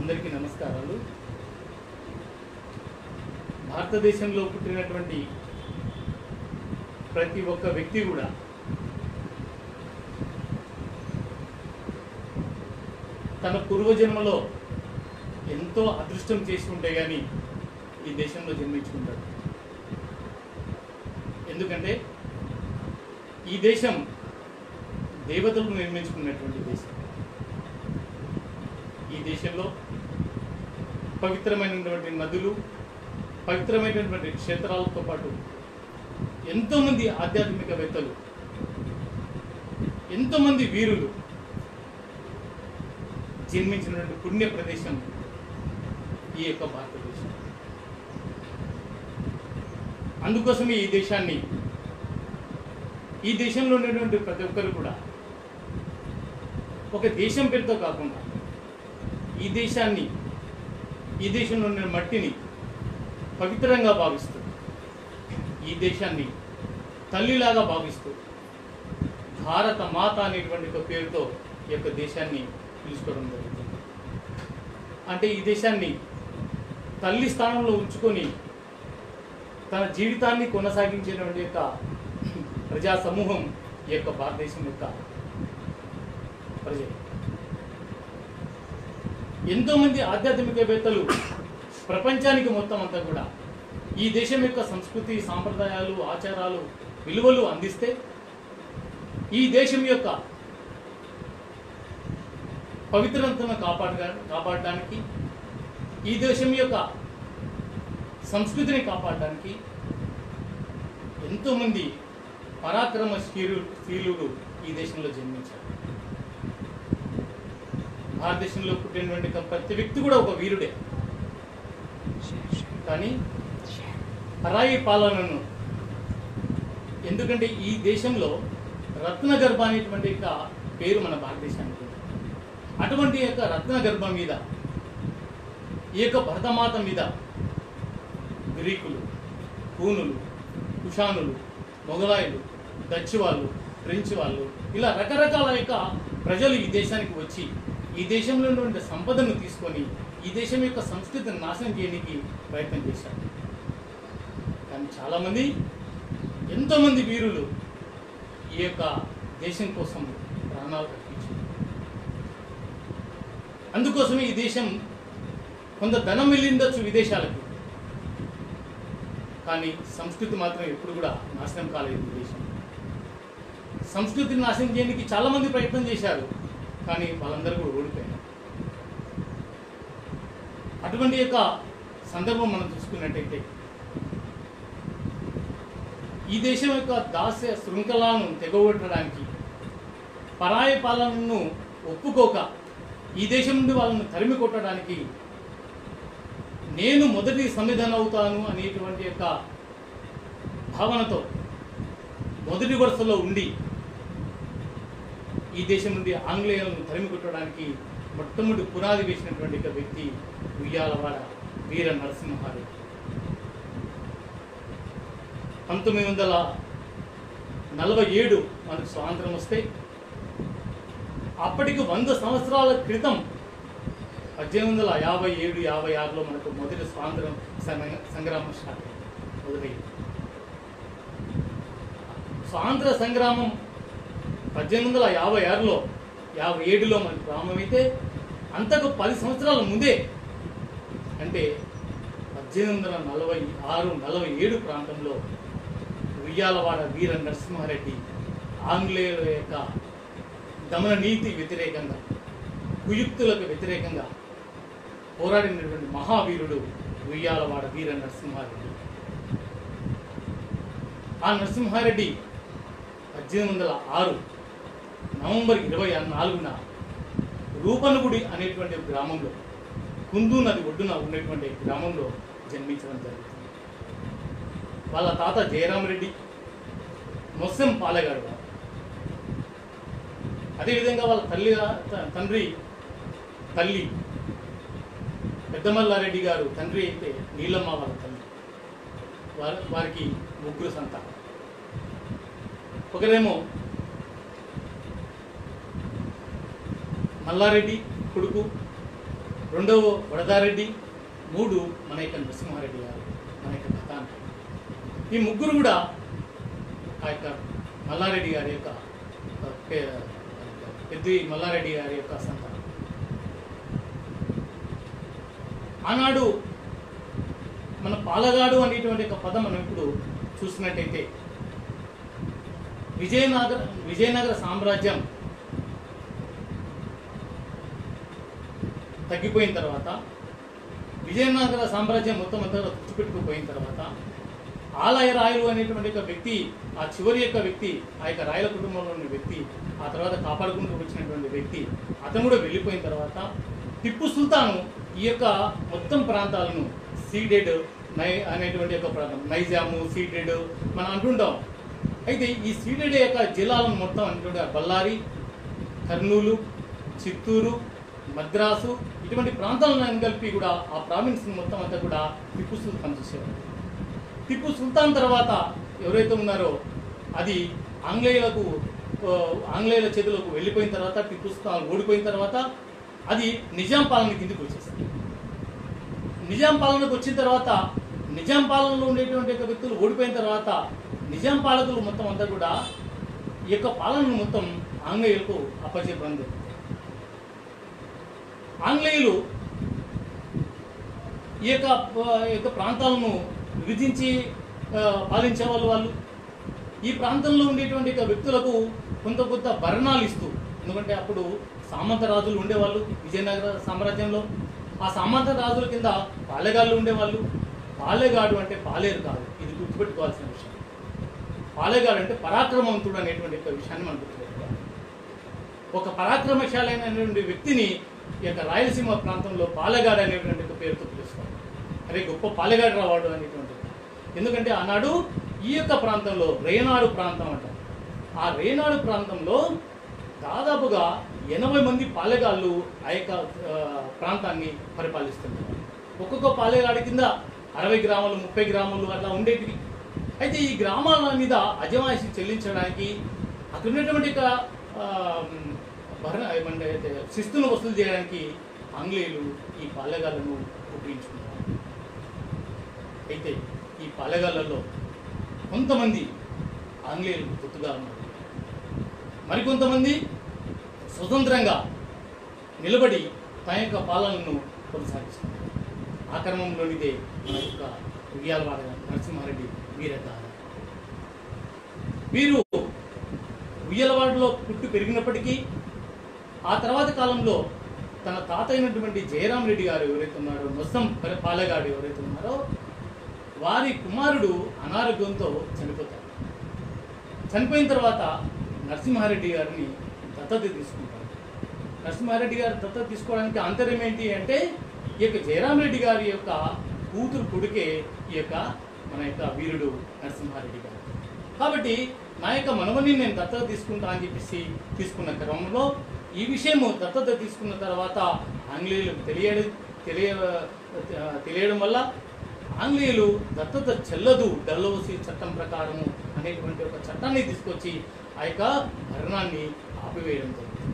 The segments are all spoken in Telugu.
అందరికీ నమస్కారాలు భారతదేశంలో పుట్టినటువంటి ప్రతి ఒక్క వ్యక్తి కూడా తన పూర్వజన్మలో ఎంతో అదృష్టం చేసి ఉంటే కానీ ఈ దేశంలో జన్మించుకుంటాడు ఎందుకంటే ఈ దేశం దేవతలు నిర్మించుకున్నటువంటి దేశం ఈ దేశంలో పవిత్రమైనటువంటి నదులు పవిత్రమైనటువంటి క్షేత్రాలతో పాటు ఎంతోమంది ఆధ్యాత్మికవేత్తలు ఎంతోమంది వీరులు జన్మించినటువంటి పుణ్య ప్రదేశం ఈ యొక్క భారతదేశం అందుకోసమే ఈ దేశాన్ని ఈ దేశంలో ఉన్నటువంటి ప్రతి ఒక్కరు కూడా ఒక దేశం పేరుతో కాకుండా ఈ దేశాన్ని ఈ దేశంలో ఉన్న మట్టిని పవిత్రంగా భావిస్తూ ఈ దేశాన్ని తల్లిలాగా భావిస్తూ భారత మాత అనేటువంటి ఒక పేరుతో ఈ యొక్క దేశాన్ని పిలుచుకోవడం జరుగుతుంది అంటే ఈ దేశాన్ని తల్లి స్థానంలో ఉంచుకొని తన జీవితాన్ని కొనసాగించేటువంటి యొక్క ప్రజా సమూహం ఈ యొక్క భారతదేశం యొక్క ప్రజలు ఎంతోమంది ఆధ్యాత్మికవేత్తలు ప్రపంచానికి మొత్తం అంతా కూడా ఈ దేశం యొక్క సంస్కృతి సాంప్రదాయాలు ఆచారాలు విలువలు అందిస్తే ఈ దేశం యొక్క పవిత్రతను కాపాడ కాపాడడానికి ఈ దేశం యొక్క సంస్కృతిని కాపాడడానికి ఎంతోమంది పరాక్రమ శీలు శీలుడు ఈ దేశంలో జన్మించారు భారతదేశంలో పుట్టినటువంటి ప్రతి వ్యక్తి కూడా ఒక వీరుడే కానీ పరాయి పాలనను ఎందుకంటే ఈ దేశంలో రత్నగర్భ అనేటువంటి యొక్క పేరు మన భారతదేశానికి ఉంది. అటువంటి యొక్క రత్నగర్భ మీద ఈ యొక్క భరతమాత మీద గ్రీకులు పూనులు కుషానులు మొఘలాయులు డచ్ వాళ్ళు ఫ్రెంచ్ వాళ్ళు ఇలా రకరకాల యొక్క ప్రజలు ఈ దేశానికి వచ్చి ఈ దేశంలో ఉన్నటువంటి సంపదను తీసుకొని ఈ దేశం యొక్క సంస్కృతిని నాశనం చేయడానికి ప్రయత్నం చేశారు కానీ చాలామంది ఎంతోమంది వీరులు ఈ యొక్క దేశం కోసం ప్రాణాలు అర్పించారు అందుకోసమే ఈ దేశం కొంత ధనం వెళ్ళిండొచ్చు విదేశాలకు కానీ సంస్కృతి మాత్రం ఎప్పుడు కూడా నాశనం కాలేదు ఈ దేశం సంస్కృతిని నాశనం చేయడానికి చాలామంది ప్రయత్నం చేశారు కానీ వాళ్ళందరూ కూడా ఓడిపోయారు అటువంటి యొక్క సందర్భం మనం చూసుకున్నట్టయితే ఈ దేశం యొక్క దాస్య శృంఖలాలను తెగొట్టడానికి పరాయి పాలనను ఒప్పుకోక ఈ దేశం నుండి వాళ్ళను తరిమి కొట్టడానికి నేను మొదటి సంవిధానం అవుతాను అనేటువంటి యొక్క భావనతో మొదటి వరుసలో ఉండి ఈ దేశం నుండి ఆంగ్లేయులను తరిమి కొట్టడానికి మొట్టమొదటి పునాది వేసినటువంటి ఒక వ్యక్తి ఉయ్యాలవాడ వీర నరసింహారెడ్డి పంతొమ్మిది వందల నలభై ఏడు మనకు స్వాతంత్రం వస్తే అప్పటికి వంద సంవత్సరాల క్రితం పద్దెనిమిది వందల యాభై ఏడు యాభై ఆరులో మనకు మొదటి స్వాతంత్రం సంగ్ర- సంగ్రామం స్టార్ట్ అయింది. మొదలైంది స్వాతంత్ర సంగ్రామం పద్దెనిమిది వందల యాభై ఆరులో యాభై ఏడులో మనకు ప్రారంభమైతే అంతకు పది సంవత్సరాల ముందే అంటే పద్దెనిమిది వందల నలభై ఆరు నలభై ఏడు ప్రాంతంలో ఉయ్యాలవాడ వీర నరసింహారెడ్డి ఆంగ్లేయుల యొక్క దమన నీతి వ్యతిరేకంగా కుయుక్తులకు వ్యతిరేకంగా పోరాడినటువంటి మహావీరుడు ఉయ్యాలవాడ వీర నరసింహారెడ్డి ఆ నరసింహారెడ్డి పద్దెనిమిది వందల ఆరు నవంబర్ ఇరవై నాలుగున రూపనగుడి అనేటువంటి గ్రామంలో కుందు నది ఒడ్డున ఉన్నటువంటి గ్రామంలో జన్మించడం జరుగుతుంది వాళ్ళ తాత జయరామరెడ్డి మొస్సెం పాలెగాడు వారు. అదేవిధంగా వాళ్ళ తల్లి త- తండ్రి తల్లి పెద్దమల్లారెడ్డి గారు తండ్రి అయితే నీలమ్మ వాళ్ళ తల్లి వారి వారికి ముగ్గురు సంతానం ఒకరేమో మల్లారెడ్డి కొడుకు రెండవ వరదారెడ్డి మూడు మన యొక్క నరసింహారెడ్డి గారు మన యొక్క కథాంతం ఈ ముగ్గురు కూడా ఆ యొక్క మల్లారెడ్డి గారి యొక్క ఆ, పే- పెద్ది మల్లారెడ్డి గారి యొక్క సంతానం ఆనాడు మన పాలగాడు అనేటువంటి ఒక పదం మనం ఇప్పుడు చూసినట్టయితే విజయనగర విజయనగర సామ్రాజ్యం తగ్గిపోయిన తర్వాత విజయనగర సామ్రాజ్యం మొత్తం అంతా తుడిచిపెట్టుకుపోయిన తర్వాత ఆలయ రాయలు అనేటువంటి ఒక వ్యక్తి ఆ చివరి యొక్క వ్యక్తి ఆ యొక్క రాయల కుటుంబంలో ఉన్న వ్యక్తి ఆ తర్వాత కాపాడుకుంటూ వచ్చినటువంటి వ్యక్తి అతను కూడా వెళ్ళిపోయిన తర్వాత టిప్పు సుల్తాను ఈ యొక్క మొత్తం ప్రాంతాలను సీడెడ్ నై అనేటువంటి ఒక ప్రాంతం నైజాము సీడెడ్ మనం అంటుంటాం అయితే ఈ సీడెడ్ యొక్క జిల్లాలను మొత్తం అనేటువంటి ఆ బళ్ళారి కర్నూలు చిత్తూరు మద్రాసు ఇటువంటి ప్రాంతాలను కలిపి కూడా ఆ ప్రావిన్స్ మొత్తం అంతా కూడా టిప్పు సుల్తాన్ చేసేవారు టిప్పు సుల్తాన్ తర్వాత ఎవరైతే ఉన్నారో అది ఆంగ్లేయులకు ఆ, ఆంగ్లేయుల చేతులకు వెళ్ళిపోయిన తర్వాత టిప్పు సుల్తాన్ ఓడిపోయిన తర్వాత అది నిజాం పాలన కిందికి వచ్చేసింది నిజాం పాలనకు వచ్చిన తర్వాత నిజాం పాలనలో ఉండేటువంటి యొక్క వ్యక్తులు ఓడిపోయిన తర్వాత నిజాం పాలకులు మొత్తం అంతా కూడా ఈ యొక్క పాలనను మొత్తం ఆంగ్లేయులకు అప్పచెప్పడం జరిగింది ఆంగ్లేయులు ఈ యొక్క ఈ యొక్క ప్రాంతాలను విభజించి ఆ, పాలించే వాళ్ళు వాళ్ళు ఈ ప్రాంతంలో ఉండేటువంటి యొక్క వ్యక్తులకు కొంత కొంత భరణాలు ఇస్తూ ఎందుకంటే అప్పుడు సామంత రాజులు ఉండేవాళ్ళు విజయనగర సామ్రాజ్యంలో ఆ సామంత రాజుల కింద పాలెగాళ్ళు ఉండేవాళ్ళు పాలెగాడు అంటే పాలేరు కాదు ఇది గుర్తుపెట్టుకోవాల్సిన విషయం పాలెగాడు అంటే పరాక్రమవంతుడు అనేటువంటి యొక్క విషయాన్ని మనం గుర్తుపెట్టుకోవాలి ఒక పరాక్రమశాలైనటువంటి వ్యక్తిని ఈ యొక్క రాయలసీమ ప్రాంతంలో పాలెగాడు అనేటువంటి ఒక పేరుతో పిలుస్తారు అరే గొప్ప పాలెగాడు రావాడు అనేటువంటి ఎందుకంటే ఆనాడు ఈ యొక్క ప్రాంతంలో రేనాడు ప్రాంతం అంట ఆ రేనాడు ప్రాంతంలో దాదాపుగా ఎనభై మంది పాలెగాళ్ళు ఆ యొక్క ఆ, ప్రాంతాన్ని పరిపాలిస్తున్నారు ఒక్కొక్క పాలెగాడి కింద అరవై గ్రామాలు ముప్పై గ్రామాలు అట్లా ఉండేటివి అయితే ఈ గ్రామాల మీద అజమాయిషి చెల్లించడానికి అక్కడ ఉన్నటువంటి ఒక, ఆ, భరణ ఏమంటే అయితే శిస్తును వసూలు చేయడానికి ఆంగ్లేయులు ఈ పాలెగాళ్ళను ఉపయోగించుకున్నారు అయితే ఈ పాలెగాళ్ళలో కొంతమంది ఆంగ్లేయులు గుర్తుగా ఉన్నారు మరికొంతమంది స్వతంత్రంగా నిలబడి తన యొక్క పాలనను కొనసాగిస్తున్నారు ఆ క్రమంలోనిదే మన యొక్క ఉయ్యాలవాడ నరసింహారెడ్డి వీరగాథ వీరు ఉయ్యలవాడలో పుట్టి పెరిగినప్పటికీ ఆ తర్వాత కాలంలో తన తాత అయినటువంటి జయరాం రెడ్డి గారు ఎవరైతే ఉన్నారో మొత్తం పాలెగాడు ఎవరైతే ఉన్నారో వారి కుమారుడు అనారోగ్యంతో చనిపోతారు చనిపోయిన తర్వాత నరసింహారెడ్డి గారిని దత్తత తీసుకుంటారు నరసింహారెడ్డి గారు దత్తత తీసుకోవడానికి అంతర్యం ఏంటి అంటే ఈ యొక్క జయరామరెడ్డి గారి యొక్క కూతురు కొడుకే ఈ యొక్క మన యొక్క వీరుడు నరసింహారెడ్డి గారు కాబట్టి నా యొక్క మనవని నేను దత్తత తీసుకుంటా అని చెప్పేసి తీసుకున్న క్రమంలో ఈ విషయము దత్తత తీసుకున్న తర్వాత ఆంగ్లేయులకు తెలియడం తెలియ తెలియడం వల్ల ఆంగ్లేయులు దత్తత చెల్లదు డల్లోసి చట్టం ప్రకారము అనేటువంటి ఒక చట్టాన్ని తీసుకొచ్చి ఆ యొక్క భరణాన్ని ఆపివేయడం జరిగింది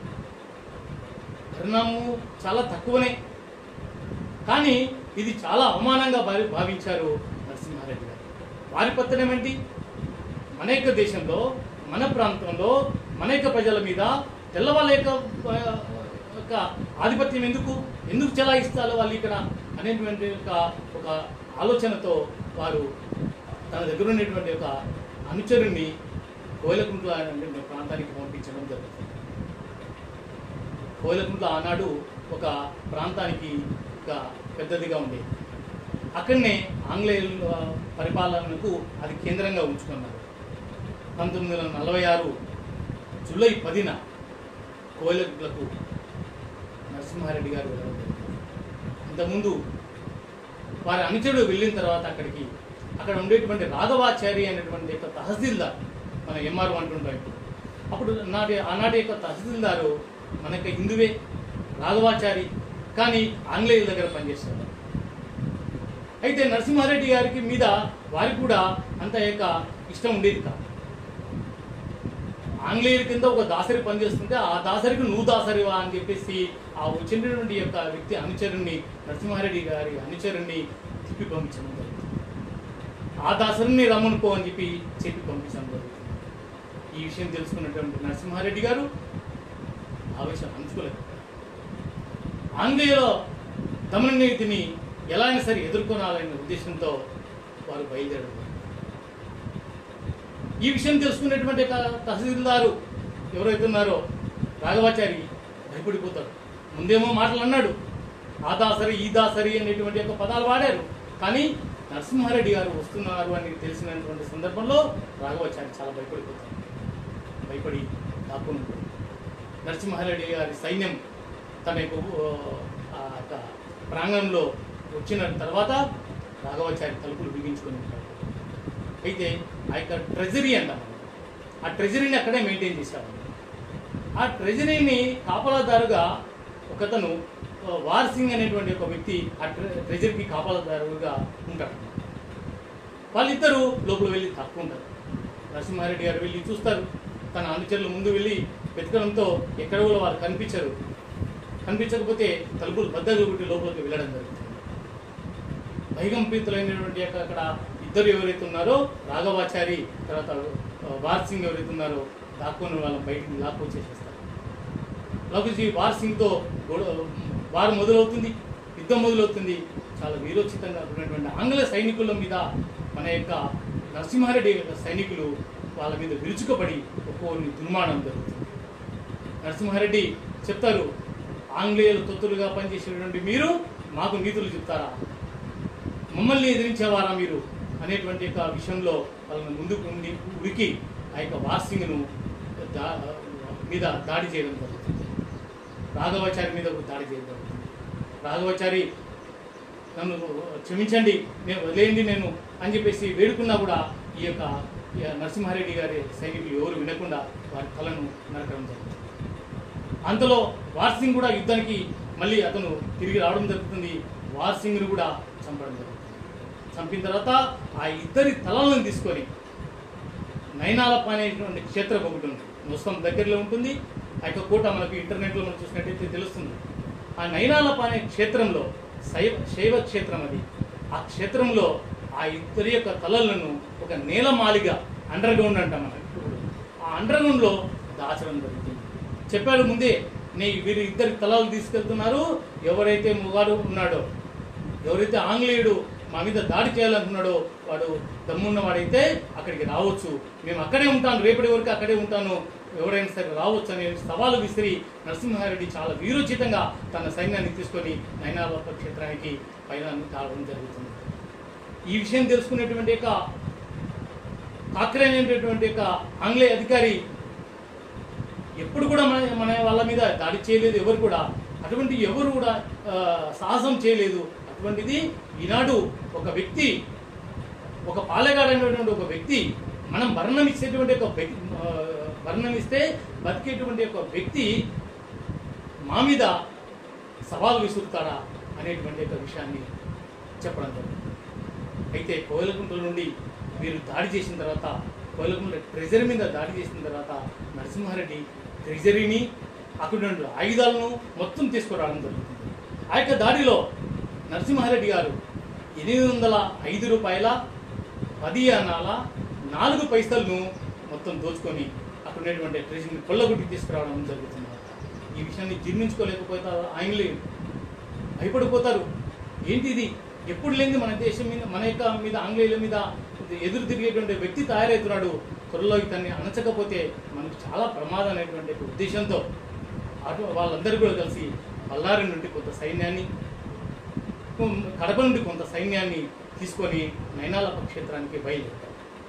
భరణము చాలా తక్కువనే కానీ ఇది చాలా అవమానంగా భావి భావించారు నరసింహారెడ్డి గారు వారి పత్రం ఏంటి మన యొక్క దేశంలో మన ప్రాంతంలో మన యొక్క ప్రజల మీద తెల్లవాళ్ళ యొక్క ఆ, యొక్క ఆధిపత్యం ఎందుకు ఎందుకు చెలాయిస్తారు వాళ్ళు ఇక్కడ అనేటువంటి ఒక ఒక ఆలోచనతో వారు తన దగ్గర ఉన్నటువంటి ఒక అనుచరుణ్ణి కోయిలకుంట్ల అనేటువంటి ప్రాంతానికి పంపించడం జరుగుతుంది కోయిలకుంట్ల ఆనాడు ఒక ప్రాంతానికి ఒక పెద్దదిగా ఉండేది అక్కడనే ఆంగ్లేయుల పరిపాలనకు అది కేంద్రంగా ఉంచుకున్నారు పంతొమ్మిది వందల నలభై ఆరు జూలై పదిన కోయిలకు నరసింహారెడ్డి గారు వెళ్ళడం జరిగింది. ఇంతకుముందు వారి అనుచరుడు వెళ్ళిన తర్వాత అక్కడికి అక్కడ ఉండేటువంటి రాఘవాచారి అనేటువంటి యొక్క తహసీల్దార్ మన ఎంఆర్ అంటుంటాం ఇప్పుడు అప్పుడు నాటి ఆనాటి యొక్క తహసీల్దారు మన యొక్క హిందువే రాఘవాచారి కానీ ఆంగ్లేయుల దగ్గర పనిచేస్తారు అయితే నరసింహారెడ్డి గారికి మీద వారికి కూడా అంత యొక్క ఇష్టం ఉండేది కాదు ఆంగ్లేయుల కింద ఒక దాసరి పనిచేస్తుంటే ఆ దాసరికి నువ్వు దాసరివా అని చెప్పేసి ఆ వచ్చినటువంటి యొక్క వ్యక్తి అనుచరుణ్ణి నరసింహారెడ్డి గారి అనుచరుణ్ణి తిప్పి పంపించడం జరుగుతుంది ఆ దాసరిని రమ్మనుకో అని చెప్పి చెప్పి పంపించడం జరుగుతుంది ఈ విషయం తెలుసుకున్నటువంటి నరసింహారెడ్డి గారు ఆవేశం అంచుకోలేదు ఆంగ్లేయులో తమిళ నీతిని ఎలా అయినా సరే ఎదుర్కొనాలనే ఉద్దేశంతో వారు బయలుదేరారు ఈ విషయం తెలుసుకున్నటువంటి క- తహసీల్దారు ఎవరైతే ఉన్నారో రాఘవాచారి భయపడిపోతాడు ముందేమో మాటలు అన్నాడు ఆ దాసరి ఈ దాసరి అనేటువంటి యొక్క పదాలు వాడారు కానీ నరసింహారెడ్డి గారు వస్తున్నారు అని తెలిసినటువంటి సందర్భంలో రాఘవాచారి చాలా భయపడిపోతాడు భయపడి దాక్కుని ఉంటాడు. నరసింహారెడ్డి గారి సైన్యం తన యొక్క ఆ యొక్క ప్రాంగణంలో వచ్చిన తర్వాత రాఘవాచారి తలుపులు బిగించుకొని ఉంటాడు అయితే ఆ యొక్క ట్రెజరీ అంటాం మనం. ఆ ట్రెజరీని అక్కడే మెయింటైన్ చేశారు ఆ ట్రెజరీని కాపలాదారుగా ఒకతను ఆ, వార్ సింగ్ అనేటువంటి ఒక వ్యక్తి ఆ ట్రె- ట్రెజరీకి కాపలాదారుగా ఉంటాడు వాళ్ళిద్దరూ లోపల వెళ్ళి తప్పుకుంటారు నరసింహారెడ్డి గారు వెళ్ళి చూస్తారు తన అనుచరులు ముందు వెళ్ళి వెతకడంతో ఎక్కడ కూడా వారు కనిపించరు కనిపించకపోతే తలుపులు బద్దలు కొట్టి లోపలికి వెళ్ళడం జరుగుతుంది భయకంపితులైనటువంటి యొక్క అక్కడ ఇద్దరు ఎవరైతే ఉన్నారో రాఘవాచారి తర్వాత ఆ, వార్ సింగ్ ఎవరైతే ఉన్నారో దాక్కుని వాళ్ళని బయటికి లాక్కొచ్చేసేస్తారు లాక్కొచ్చి వార్ సింగ్తో గొడవ వారు మొదలవుతుంది యుద్ధం మొదలవుతుంది చాలా వీరోచితంగా ఉన్నటువంటి ఆంగ్ల సైనికుల మీద మన యొక్క నరసింహారెడ్డి యొక్క సైనికులు వాళ్ళ మీద విరుచుకపడి ఒక్కొక్కరిని దుర్మానం జరుగుతుంది నరసింహారెడ్డి చెప్తారు ఆంగ్లేయులు తొత్తులుగా పనిచేసేటువంటి మీరు మాకు నీతులు చెప్తారా మమ్మల్ని ఎదిరించేవారా మీరు అనేటువంటి యొక్క విషయంలో వాళ్ళని ముందుకు ఉండి ఉరికి ఆ యొక్క వార్సింగ్ను దా మీద దాడి చేయడం జరుగుతుంది రాఘవాచారి మీద ఒక దాడి చేయడం జరుగుతుంది రాఘవాచారి నన్ను క్షమించండి నేను వదిలేయండి నేను అని చెప్పేసి వేడుకున్నా కూడా ఈ యొక్క ఈ నరసింహారెడ్డి గారి సైనికులు ఎవరు వినకుండా వారి తలను నరకడం జరుగుతుంది అంతలో వార్సింగ్ కూడా యుద్ధానికి మళ్ళీ అతను తిరిగి రావడం జరుగుతుంది వార్సింగ్ను కూడా చంపడం జరుగుతుంది చంపిన తర్వాత ఆ ఇద్దరి తలలను తీసుకొని నైనాలప్ప అనేటువంటి క్షేత్రం ఒకటి ఉంది మొత్తం దగ్గరలో ఉంటుంది ఆ యొక్క కోట మనకు ఇంటర్నెట్లో మనం చూసినట్టయితే తెలుస్తుంది ఆ నైనాలప్ప అనే క్షేత్రంలో శైవ శైవ క్షేత్రం అది ఆ క్షేత్రంలో ఆ ఇద్దరి యొక్క తలలను ఒక నేలమాలిగా అండర్ గ్రౌండ్ అంటాం మనం ఇప్పుడు ఆ అండర్ గ్రౌండ్లో దాచడం జరుగుతుంది చెప్పాడు ముందే నీ వీరు ఇద్దరి తలలు తీసుకెళ్తున్నారు ఎవరైతే మొగాడు ఉన్నాడో ఎవరైతే ఆంగ్లేయుడు మా మీద దాడి చేయాలనుకున్నాడో వాడు దమ్మున్నవాడైతే అక్కడికి రావచ్చు మేము అక్కడే ఉంటాను రేపటి వరకు అక్కడే ఉంటాను ఎవరైనా సరే రావచ్చు అనే సవాలు విసిరి నరసింహారెడ్డి చాలా వీరోచితంగా తన సైన్యాన్ని తీసుకొని నైనాలోక క్షేత్రానికి పైన తాగడం జరుగుతుంది ఈ విషయం తెలుసుకునేటువంటి యొక్క కాక్రే అనేటటువంటి యొక్క ఆంగ్లేయ అధికారి ఎప్పుడు కూడా మన మన వాళ్ళ మీద దాడి చేయలేదు ఎవరు కూడా అటువంటి ఎవరు కూడా ఆ, సాహసం చేయలేదు అటువంటిది ఈనాడు ఒక వ్యక్తి ఒక పాలెగాడైనటువంటి ఒక వ్యక్తి మనం వర్ణం ఇచ్చేటువంటి ఒక వ్యక్తి ఆ, వర్ణం ఇస్తే బతికేటువంటి ఒక వ్యక్తి మా మీద సవాల్ విసురుతాడా అనేటువంటి ఒక విషయాన్ని చెప్పడం జరిగింది అయితే కోయలకుంట్ల నుండి వీరు దాడి చేసిన తర్వాత కోయలకుంట్ల ట్రెజరీ మీద దాడి చేసిన తర్వాత నరసింహారెడ్డి ట్రెజరీని అక్కడ నుండి ఆయుధాలను మొత్తం తీసుకురావడం జరుగుతుంది ఆ యొక్క దాడిలో నరసింహారెడ్డి గారు ఎనిమిది వందల ఐదు రూపాయల పది అనాల నాలుగు పైసలను మొత్తం దోచుకొని అక్కడ ఉన్నటువంటి ట్రెజరీని కొల్లగొట్టి తీసుకురావడం జరుగుతుంది ఈ విషయాన్ని జీర్ణించుకోలేకపోతారు ఆంగ్లేయులు భయపడిపోతారు ఏంటి ఇది ఎప్పుడు లేని మన దేశం మీద మన యొక్క మీద ఆంగ్లేయుల మీద ఎదురు తిరిగేటువంటి వ్యక్తి తయారవుతున్నాడు త్వరలో ఇతన్ని అణచకపోతే మనకు చాలా ప్రమాదం అనేటువంటి ఒక ఉద్దేశంతో అటు వాళ్ళందరూ కూడా కలిసి బళ్ళారి నుండి కొంత సైన్యాన్ని ఉమ్, కడప నుండి కొంత సైన్యాన్ని తీసుకొని నైనాలప క్షేత్రానికి బయలుదేరుతారు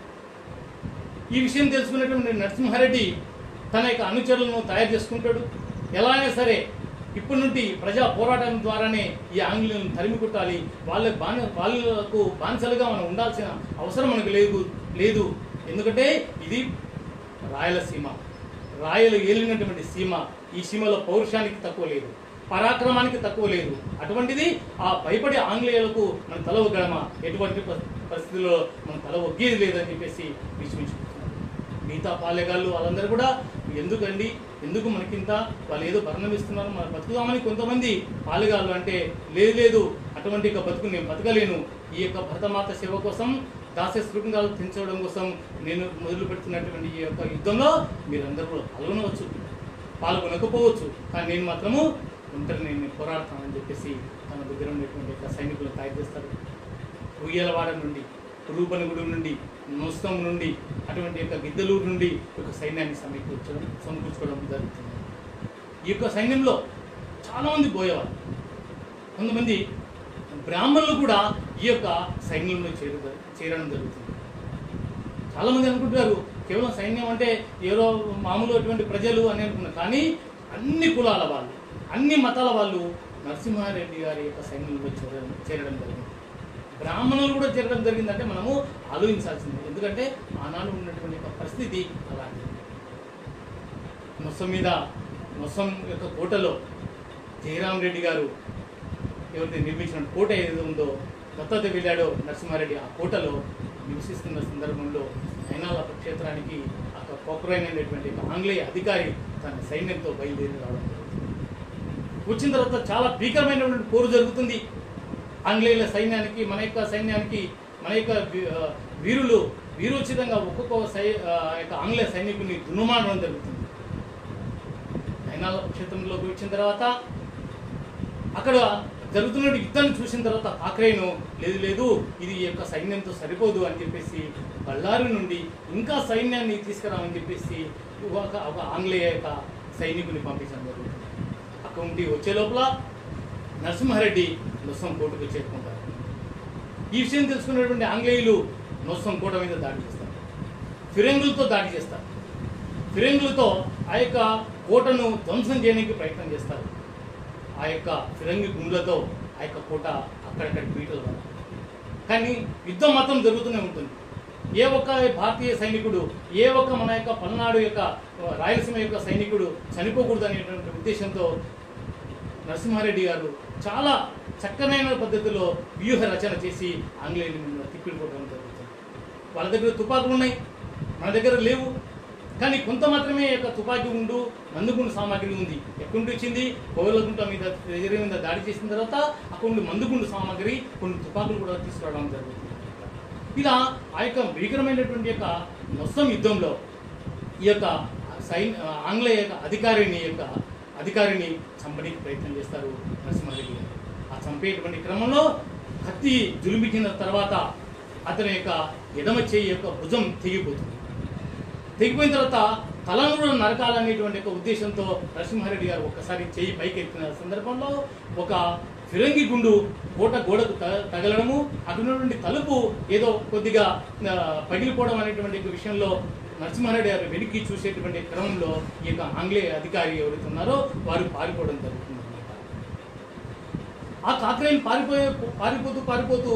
ఈ విషయం తెలుసుకున్నటువంటి నరసింహారెడ్డి తన యొక్క అనుచరులను తయారు చేసుకుంటాడు ఎలా అయినా సరే ఇప్పటి నుండి ప్రజా పోరాటం ద్వారానే ఈ ఆంగ్లేయులను తరిమి కొట్టాలి వాళ్ళ బాని వాళ్ళకు బానిసలుగా మనం ఉండాల్సిన అవసరం మనకు లేదు లేదు ఎందుకంటే ఇది రాయలసీమ రాయలు ఏలినటువంటి సీమ ఈ సీమలో పౌరుషానికి తక్కువ లేదు పరాక్రమానికి తక్కువ లేదు అటువంటిది ఆ భయపడే ఆంగ్లేయులకు మన తల ఒగ్గడమ ఎటువంటి ప- పరిస్థితుల్లో మన తల ఒగ్గేది లేదని చెప్పేసి విశ్వించుకుంటున్నారు మిగతా పాలెగాళ్ళు వాళ్ళందరూ కూడా ఎందుకండి ఎందుకు మనకింత వాళ్ళు ఏదో భరణం ఇస్తున్నారు మనం బతుకుదామని కొంతమంది పాలుగాళ్ళు అంటే లేదు లేదు అటువంటి యొక్క బతుకు నేను బతకలేను ఈ యొక్క భరతమాత సేవ కోసం దాస్య శృంగాలు తెంచడం కోసం నేను మొదలు పెడుతున్నటువంటి ఈ యొక్క యుద్ధంలో మీరందరూ కూడా పాల్గొనవచ్చు పాల్గొనకపోవచ్చు కానీ నేను మాత్రము ఒంటరి నేను పోరాడతానని చెప్పేసి తన దగ్గర ఉండేటువంటి యొక్క సైనికులను తయారు చేస్తారు ఉయ్యలవాడ నుండి రూపనగుడు నుండి నొస్తం నుండి అటువంటి యొక్క గిద్దలూరు నుండి ఒక సైన్యాన్ని సమకూర్చడం సమకూర్చుకోవడం జరుగుతుంది ఈ యొక్క సైన్యంలో చాలామంది పోయేవారు కొంతమంది బ్రాహ్మణులు కూడా ఈ యొక్క సైన్యంలో చేరు చేరడం జరుగుతుంది చాలామంది అనుకుంటారు కేవలం సైన్యం అంటే ఏదో మామూలు అటువంటి ప్రజలు అని అనుకున్నారు కానీ అన్ని కులాల వాళ్ళు అన్ని మతాల వాళ్ళు నరసింహారెడ్డి గారి యొక్క సైన్యంలో చేరడం చేరడం జరిగింది బ్రాహ్మణులు కూడా చేరడం జరిగిందంటే మనము ఆలోచించాల్సింది ఎందుకంటే ఆనాడు ఉన్నటువంటి యొక్క పరిస్థితి అలాంటిది మొత్తం మీద మొత్తం యొక్క కోటలో జయరాం రెడ్డి గారు ఎవరైతే నిర్మించిన కోట ఏదో ఉందో దత్తత వెళ్ళాడో నరసింహారెడ్డి ఆ కోటలో నివసిస్తున్న సందర్భంలో అయినాల క్షేత్రానికి అక్కడ కోకరైన్ అనేటువంటి ఒక ఆంగ్లేయ అధికారి తన సైన్యంతో బయలుదేరి రావడం జరుగుతుంది. వచ్చిన తర్వాత చాలా భీకరమైనటువంటి పోరు జరుగుతుంది ఆంగ్లేయుల సైన్యానికి మన యొక్క సైన్యానికి మన యొక్క వీ- ఆ, వీరులు వీరోచితంగా ఒక్కొక్క సై ఆ యొక్క ఆంగ్లేయ సైనికుని దునుమాడడం జరుగుతుంది అయినాల క్షేత్రంలోకి వచ్చిన తర్వాత అక్కడ జరుగుతున్న యుద్ధాన్ని చూసిన తర్వాత కాకరేను లేదు లేదు ఇది ఈ యొక్క సైన్యంతో సరిపోదు అని చెప్పేసి బళ్ళారి నుండి ఇంకా సైన్యాన్ని తీసుకురామని చెప్పేసి ఒక ఒక ఆంగ్లేయ యొక్క సైనికుని పంపించడం జరుగుతుంది అక్కడ ఉండి వచ్చే లోపల నరసింహారెడ్డి నొస్సం కోటకు చేరుకుంటారు ఈ విషయం తెలుసుకున్నటువంటి ఆంగ్లేయులు నొస్సం కోట మీద దాడి చేస్తారు ఫిరంగులతో దాడి చేస్తారు ఫిరంగులతో ఆ యొక్క కోటను ధ్వంసం చేయడానికి ప్రయత్నం చేస్తారు ఆ యొక్క ఫిరంగి గుండ్లతో ఆ యొక్క కోట అక్కడక్కడ పీటలు పడతాయి. కానీ యుద్ధం మాత్రం జరుగుతూనే ఉంటుంది ఏ ఒక్క భారతీయ సైనికుడు ఏ ఒక్క మన యొక్క పల్నాడు యొక్క రాయలసీమ యొక్క సైనికుడు చనిపోకూడదు అనేటువంటి ఉద్దేశంతో నరసింహారెడ్డి గారు చాలా చక్కనైన పద్ధతిలో వ్యూహ రచన చేసి ఆంగ్లేయులను తిప్పిపోవడం జరుగుతుంది వాళ్ళ దగ్గర తుపాకులు ఉన్నాయి మన దగ్గర లేవు కానీ కొంత మాత్రమే ఈ యొక్క తుపాకీ ఉండు మందుగుండు సామాగ్రి ఉంది ఎక్కడి నుంచి వచ్చింది కోవలగుంట మీద ఎదురు మీద దాడి చేసిన తర్వాత అక్కడ ఉండి మందుగుండు సామాగ్రి కొన్ని తుపాకులు కూడా తీసుకురావడం జరుగుతుంది ఇలా ఆ యొక్క భీకరమైనటువంటి యొక్క మొత్తం యుద్ధంలో ఈ యొక్క సైన్ ఆంగ్లేయ యొక్క అధికారిని యొక్క అధికారిని చంపడానికి ప్రయత్నం చేస్తారు నరసింహారెడ్డి గారు ఆ చంపేటువంటి క్రమంలో కత్తి జులిపించిన తర్వాత అతని యొక్క ఎడమ చేయి యొక్క భుజం తెగిపోతుంది తెగిపోయిన తర్వాత తలను కూడా నరకాలనేటువంటి ఒక ఉద్దేశంతో నరసింహారెడ్డి గారు ఒక్కసారి చేయి పైకి ఎత్తిన సందర్భంలో ఒక ఫిరంగి గుండు కోట గోడకు త- తగలడము అక్కడ ఉన్నటువంటి తలుపు ఏదో కొద్దిగా ఆ, పగిలిపోవడం అనేటువంటి ఒక విషయంలో నరసింహారెడ్డి గారు వెనక్కి చూసేటువంటి క్రమంలో ఈ యొక్క ఆంగ్లేయ అధికారి ఎవరైతే ఉన్నారో వారు పారిపోవడం జరుగుతుంది ఆ కాకరేని పారిపోయే పారిపోతూ పారిపోతూ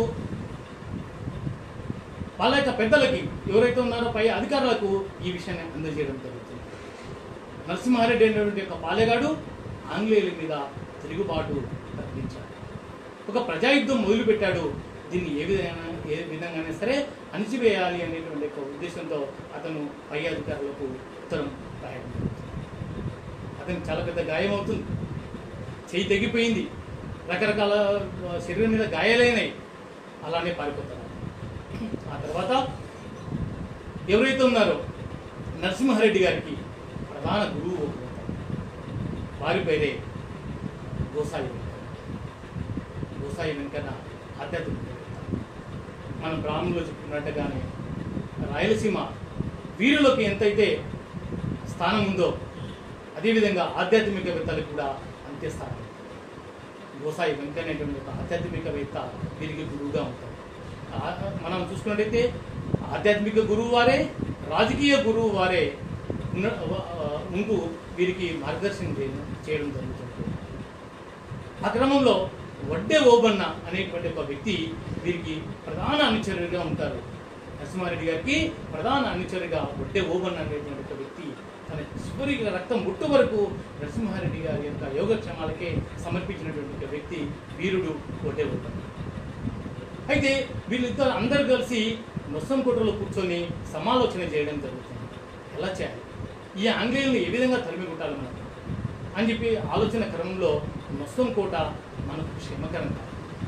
వాళ్ళ యొక్క పెద్దలకి ఎవరైతే ఉన్నారో పై అధికారులకు ఈ విషయాన్ని అందజేయడం జరుగుతుంది నరసింహారెడ్డి అనేటువంటి యొక్క పాలెగాడు ఆంగ్లేయుల మీద తిరుగుబాటు ప్రకటించాడు ఒక ప్రజాయుద్ధం మొదలుపెట్టాడు దీన్ని ఏ విధంగా ఏ విధంగానే సరే అణిచివేయాలి అనేటువంటి ఒక ఉద్దేశంతో అతను పై అధికారులకు ఉత్తరం రాయడం జరుగుతుంది అతనికి చాలా పెద్ద గాయం అవుతుంది చేయి తెగిపోయింది రకరకాల ఆ, శరీరం మీద గాయాలైనాయి అలానే పారిపోతారు ఆ తర్వాత ఎవరైతే ఉన్నారో నరసింహారెడ్డి గారికి ప్రధాన గురువు ఒకరు ఉంటారు. వారి పేరే గోసాయి వెంకన్న. గోసాయి వెంకన్న ఆధ్యాత్మిక మన బ్రాహ్మణులు చెప్పుకున్నట్టుగానే రాయలసీమ వీరులకు ఎంతైతే స్థానం ఉందో అదేవిధంగా ఆధ్యాత్మికవేత్తలకు కూడా అంతే స్థానం ఉంది. గోసాయి వెంకన్న అనేటువంటి ఒక ఆధ్యాత్మికవేత్త వీరికి గురువుగా ఉంటారు ఆ- మనం చూసుకున్నట్టయితే ఆధ్యాత్మిక గురువు వారే రాజకీయ గురువు వారే ఉన్న ఆ, ఉంటూ వీరికి మార్గదర్శనం చేయడం చేయడం జరుగుతుంది ఆ క్రమంలో వడ్డే ఓబన్న అనేటువంటి ఒక వ్యక్తి వీరికి ప్రధాన అనుచరుడిగా ఉంటారు నరసింహారెడ్డి గారికి ప్రధాన అనుచరుడిగా వడ్డే ఓబన్న అనేటువంటి ఒక వ్యక్తి తన చివరి రక్తం ముట్టు వరకు నరసింహారెడ్డి గారి యొక్క యోగక్షేమాలకే సమర్పించినటువంటి ఒక వ్యక్తి వీరుడు వడ్డే ఓబన్న అయితే వీళ్ళిద్దరు అందరు కలిసి నొస్సం కోటలో కూర్చొని సమాలోచన చేయడం జరుగుతుంది ఎలా చేయాలి ఈ ఆంగ్లేయులను ఏ విధంగా తరిమి కొట్టాలి మనం అని చెప్పి ఆలోచన క్రమంలో మొత్తం కోట మనకు క్షేమకరం కాదు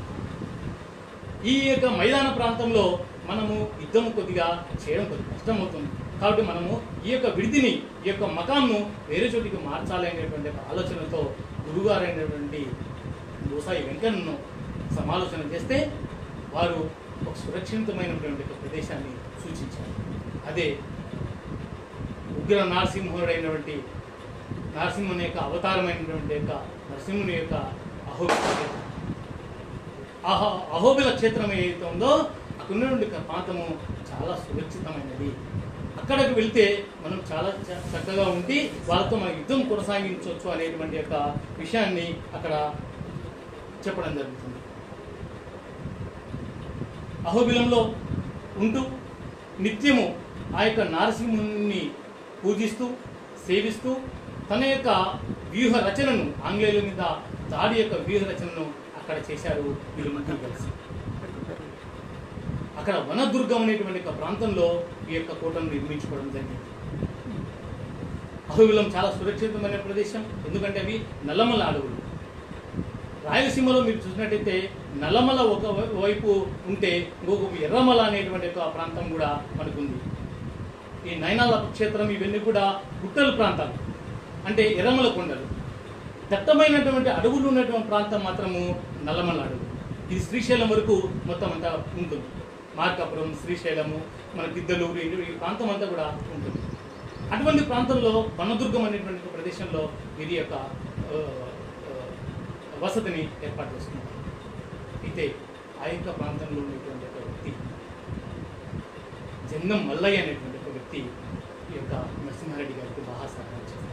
ఈ యొక్క మైదాన ప్రాంతంలో మనము యుద్ధం కొద్దిగా చేయడం కొద్దిగా కష్టమవుతుంది కాబట్టి మనము ఈ యొక్క విడిదిని ఈ యొక్క మకాంను వేరే చోటికి మార్చాలి అనేటువంటి ఒక ఆలోచనతో గురుగారైనటువంటి గోసాయి వెంకన్నను సమాలోచన చేస్తే వారు ఒక సురక్షితమైనటువంటి ఒక ప్రదేశాన్ని సూచించారు అదే ఉగ్ర నరసింహుడైనటువంటి నరసింహుని యొక్క అవతారమైనటువంటి యొక్క నరసింహుని యొక్క అహోబిల క్షేత్రం అహో అహోబిల క్షేత్రం ఏదైతే ఉందో అక్కడ ఉన్నటువంటి ప్రాంతము చాలా సురక్షితమైనది అక్కడికి వెళ్తే మనం చాలా చ- చక్కగా ఉండి వాళ్ళతో మన యుద్ధం కొనసాగించవచ్చు అనేటువంటి యొక్క విషయాన్ని అక్కడ చెప్పడం జరుగుతుంది అహోబిలంలో ఉంటూ నిత్యము ఆ యొక్క నారసింహుని పూజిస్తూ సేవిస్తూ తన యొక్క వ్యూహ రచనను ఆంగ్లేయుల మీద దాడి యొక్క వ్యూహ రచనను అక్కడ చేశారు వీళ్ళు ముగ్గురు కలిసి అక్కడ వనదుర్గం అనేటువంటి ఒక ప్రాంతంలో ఈ యొక్క కోటను నిర్మించుకోవడం జరిగింది అహోబిలం చాలా సురక్షితమైన ప్రదేశం ఎందుకంటే అవి నల్లమల అడవులు రాయలసీమలో మీరు చూసినట్టయితే నల్లమల ఒక వై- వైపు ఉంటే ఇంకొక ఎర్రమల అనేటువంటి ఒక ప్రాంతం కూడా మనకుంది ఈ నయనాల క్షేత్రం ఇవన్నీ కూడా గుట్టల ప్రాంతాలు అంటే ఎర్రమల కొండలు దట్టమైనటువంటి అడవులు ఉన్నటువంటి ప్రాంతం మాత్రము నల్లమల అడవులు ఇది శ్రీశైలం వరకు మొత్తం అంతా ఉంటుంది మార్కాపురం శ్రీశైలము మన గిద్దలూరు ఈ- ఈ ప్రాంతం అంతా కూడా ఉంటుంది అటువంటి ప్రాంతంలో వనదుర్గం అనేటువంటి ఒక ప్రదేశంలో వీరి యొక్క ఆ, ఆ, వసతిని ఏర్పాటు చేసుకున్నారు అయితే ఆ యొక్క ప్రాంతంలో ఉన్నటువంటి ఒక వ్యక్తి జంగం మల్లయ్య అనేటువంటి ఒక వ్యక్తి ఈ యొక్క నరసింహారెడ్డి గారికి బాగా సహాయం చేస్తారు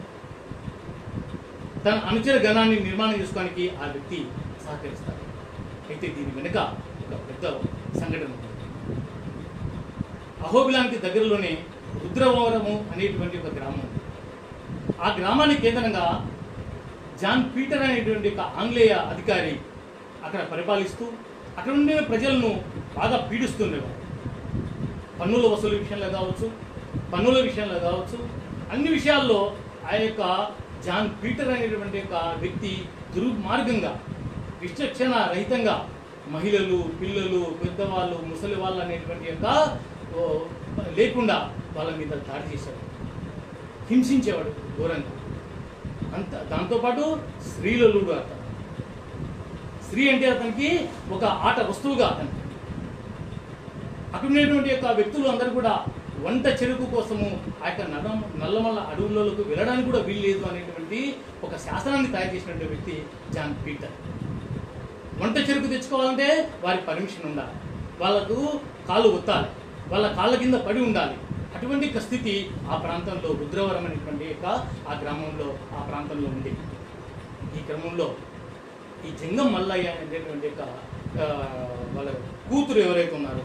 తన అనుచర గణాన్ని నిర్మాణం చేసుకోవడానికి ఆ వ్యక్తి సహకరిస్తారు అయితే దీని వెనుక ఒక పెద్ద సంఘటన ఉంది అహోబిలానికి దగ్గరలోనే రుద్రవరము అనేటువంటి ఒక గ్రామం ఉంది ఆ గ్రామానికి కేంద్రంగా జాన్ పీటర్ అనేటువంటి ఒక ఆంగ్లేయ అధికారి అక్కడ పరిపాలిస్తూ అక్కడ ఉండే ప్రజలను బాగా పీడిస్తుండేవారు పన్నుల వసూలు విషయంలో కావచ్చు పన్నుల విషయంలో కావచ్చు అన్ని విషయాల్లో ఆ యొక్క జాన్ పీటర్ అనేటువంటి ఒక వ్యక్తి దుర్మార్గంగా విచక్షణ రహితంగా మహిళలు పిల్లలు పెద్దవాళ్ళు ముసలి వాళ్ళు అనేటువంటి యొక్క ఓ, లేకుండా వాళ్ళ మీద దాడి చేశాడు హింసించేవాడు ఘోరంగా అంత దాంతోపాటు స్త్రీలలో కూడా అతను స్త్రీ అంటే అతనికి ఒక ఆట వస్తువుగా అతను అక్కడ ఉన్నటువంటి యొక్క వ్యక్తులు అందరూ కూడా వంట చెరుకు కోసము ఆ యొక్క నల్ల నల్లమల్ల అడవులలోకి వెళ్ళడానికి కూడా వీల్లేదు అనేటువంటి ఒక శాసనాన్ని తయారు చేసినటువంటి వ్యక్తి జాన్ పీటర్ వంట చెరుకు తెచ్చుకోవాలంటే వారికి పర్మిషన్ ఉండాలి వాళ్ళకు కాళ్ళు ఒత్తాలి వాళ్ళ కాళ్ళ కింద పడి ఉండాలి అటువంటి ఒక స్థితి ఆ ప్రాంతంలో రుద్రవరం అనేటువంటి యొక్క ఆ గ్రామంలో ఆ ప్రాంతంలో ఉంది ఈ క్రమంలో ఈ జంగం మల్లయ్య అనేటువంటి యొక్క ఆ, వాళ్ళ కూతురు ఎవరైతే ఉన్నారో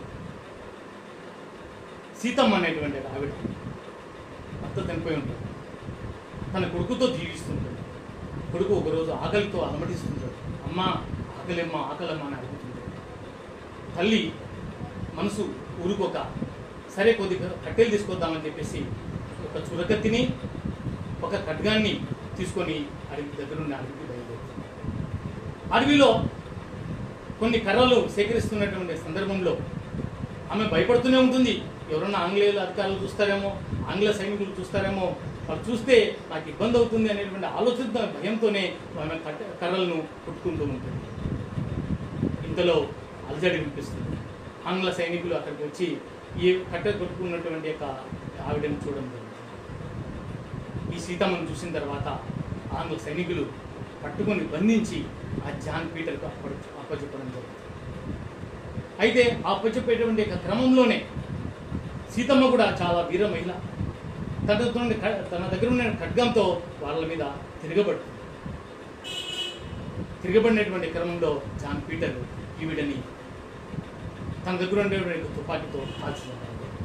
సీతమ్మ అనేటువంటి ఒక ఆవిడ భర్త చనిపోయి ఉంటుంది తన కొడుకుతో జీవిస్తుంటుంది కొడుకు ఒకరోజు ఆకలితో అలమటిస్తుంటాడు అమ్మ ఆకలిమ్మ ఆకలమ్మ అని అడుగుతుంటాడు తల్లి మనసు ఊరుకోక సరే కొద్దిగా కట్టెలు తీసుకొద్దామని చెప్పేసి ఒక చురకత్తిని ఒక ఖడ్గాన్ని తీసుకొని అడవి దగ్గరుండి అడవికి బయలుదేరుతుంది అడవిలో కొన్ని కర్రలు సేకరిస్తున్నటువంటి సందర్భంలో ఆమె భయపడుతూనే ఉంటుంది ఎవరన్నా ఆంగ్లేయుల అధికారులు చూస్తారేమో ఆంగ్ల సైనికులు చూస్తారేమో వాళ్ళు చూస్తే నాకు ఇబ్బంది అవుతుంది అనేటువంటి ఆలోచన భయంతోనే ఆమె కట్ట కర్రలను కొట్టుకుంటూ ఉంటుంది ఇంతలో అలజడి వినిపిస్తుంది ఆంగ్ల సైనికులు అక్కడికి వచ్చి ఈ కట్ట కొట్టుకున్నటువంటి యొక్క ఆవిడని చూడడం జరుగుతుంది ఈ సీతమ్మను చూసిన తర్వాత ఆంగ్ల సైనికులు పట్టుకొని బంధించి ఆ జాన్ పీటర్కు అప్ప అప్పచెప్పడం జరుగుతుంది అయితే ఆ అప్పచెప్పేటువంటి యొక్క క్రమంలోనే సీతమ్మ కూడా చాలా వీర మహిళ తన తన దగ్గర ఉన్న ఖడ్గంతో వాళ్ళ మీద తిరగబడుతుంది తిరగబడినటువంటి క్రమంలో జాన్ పీటర్ ఈవిడని తన దగ్గర ఉండేటువంటి తుపాకీతో కాల్చడం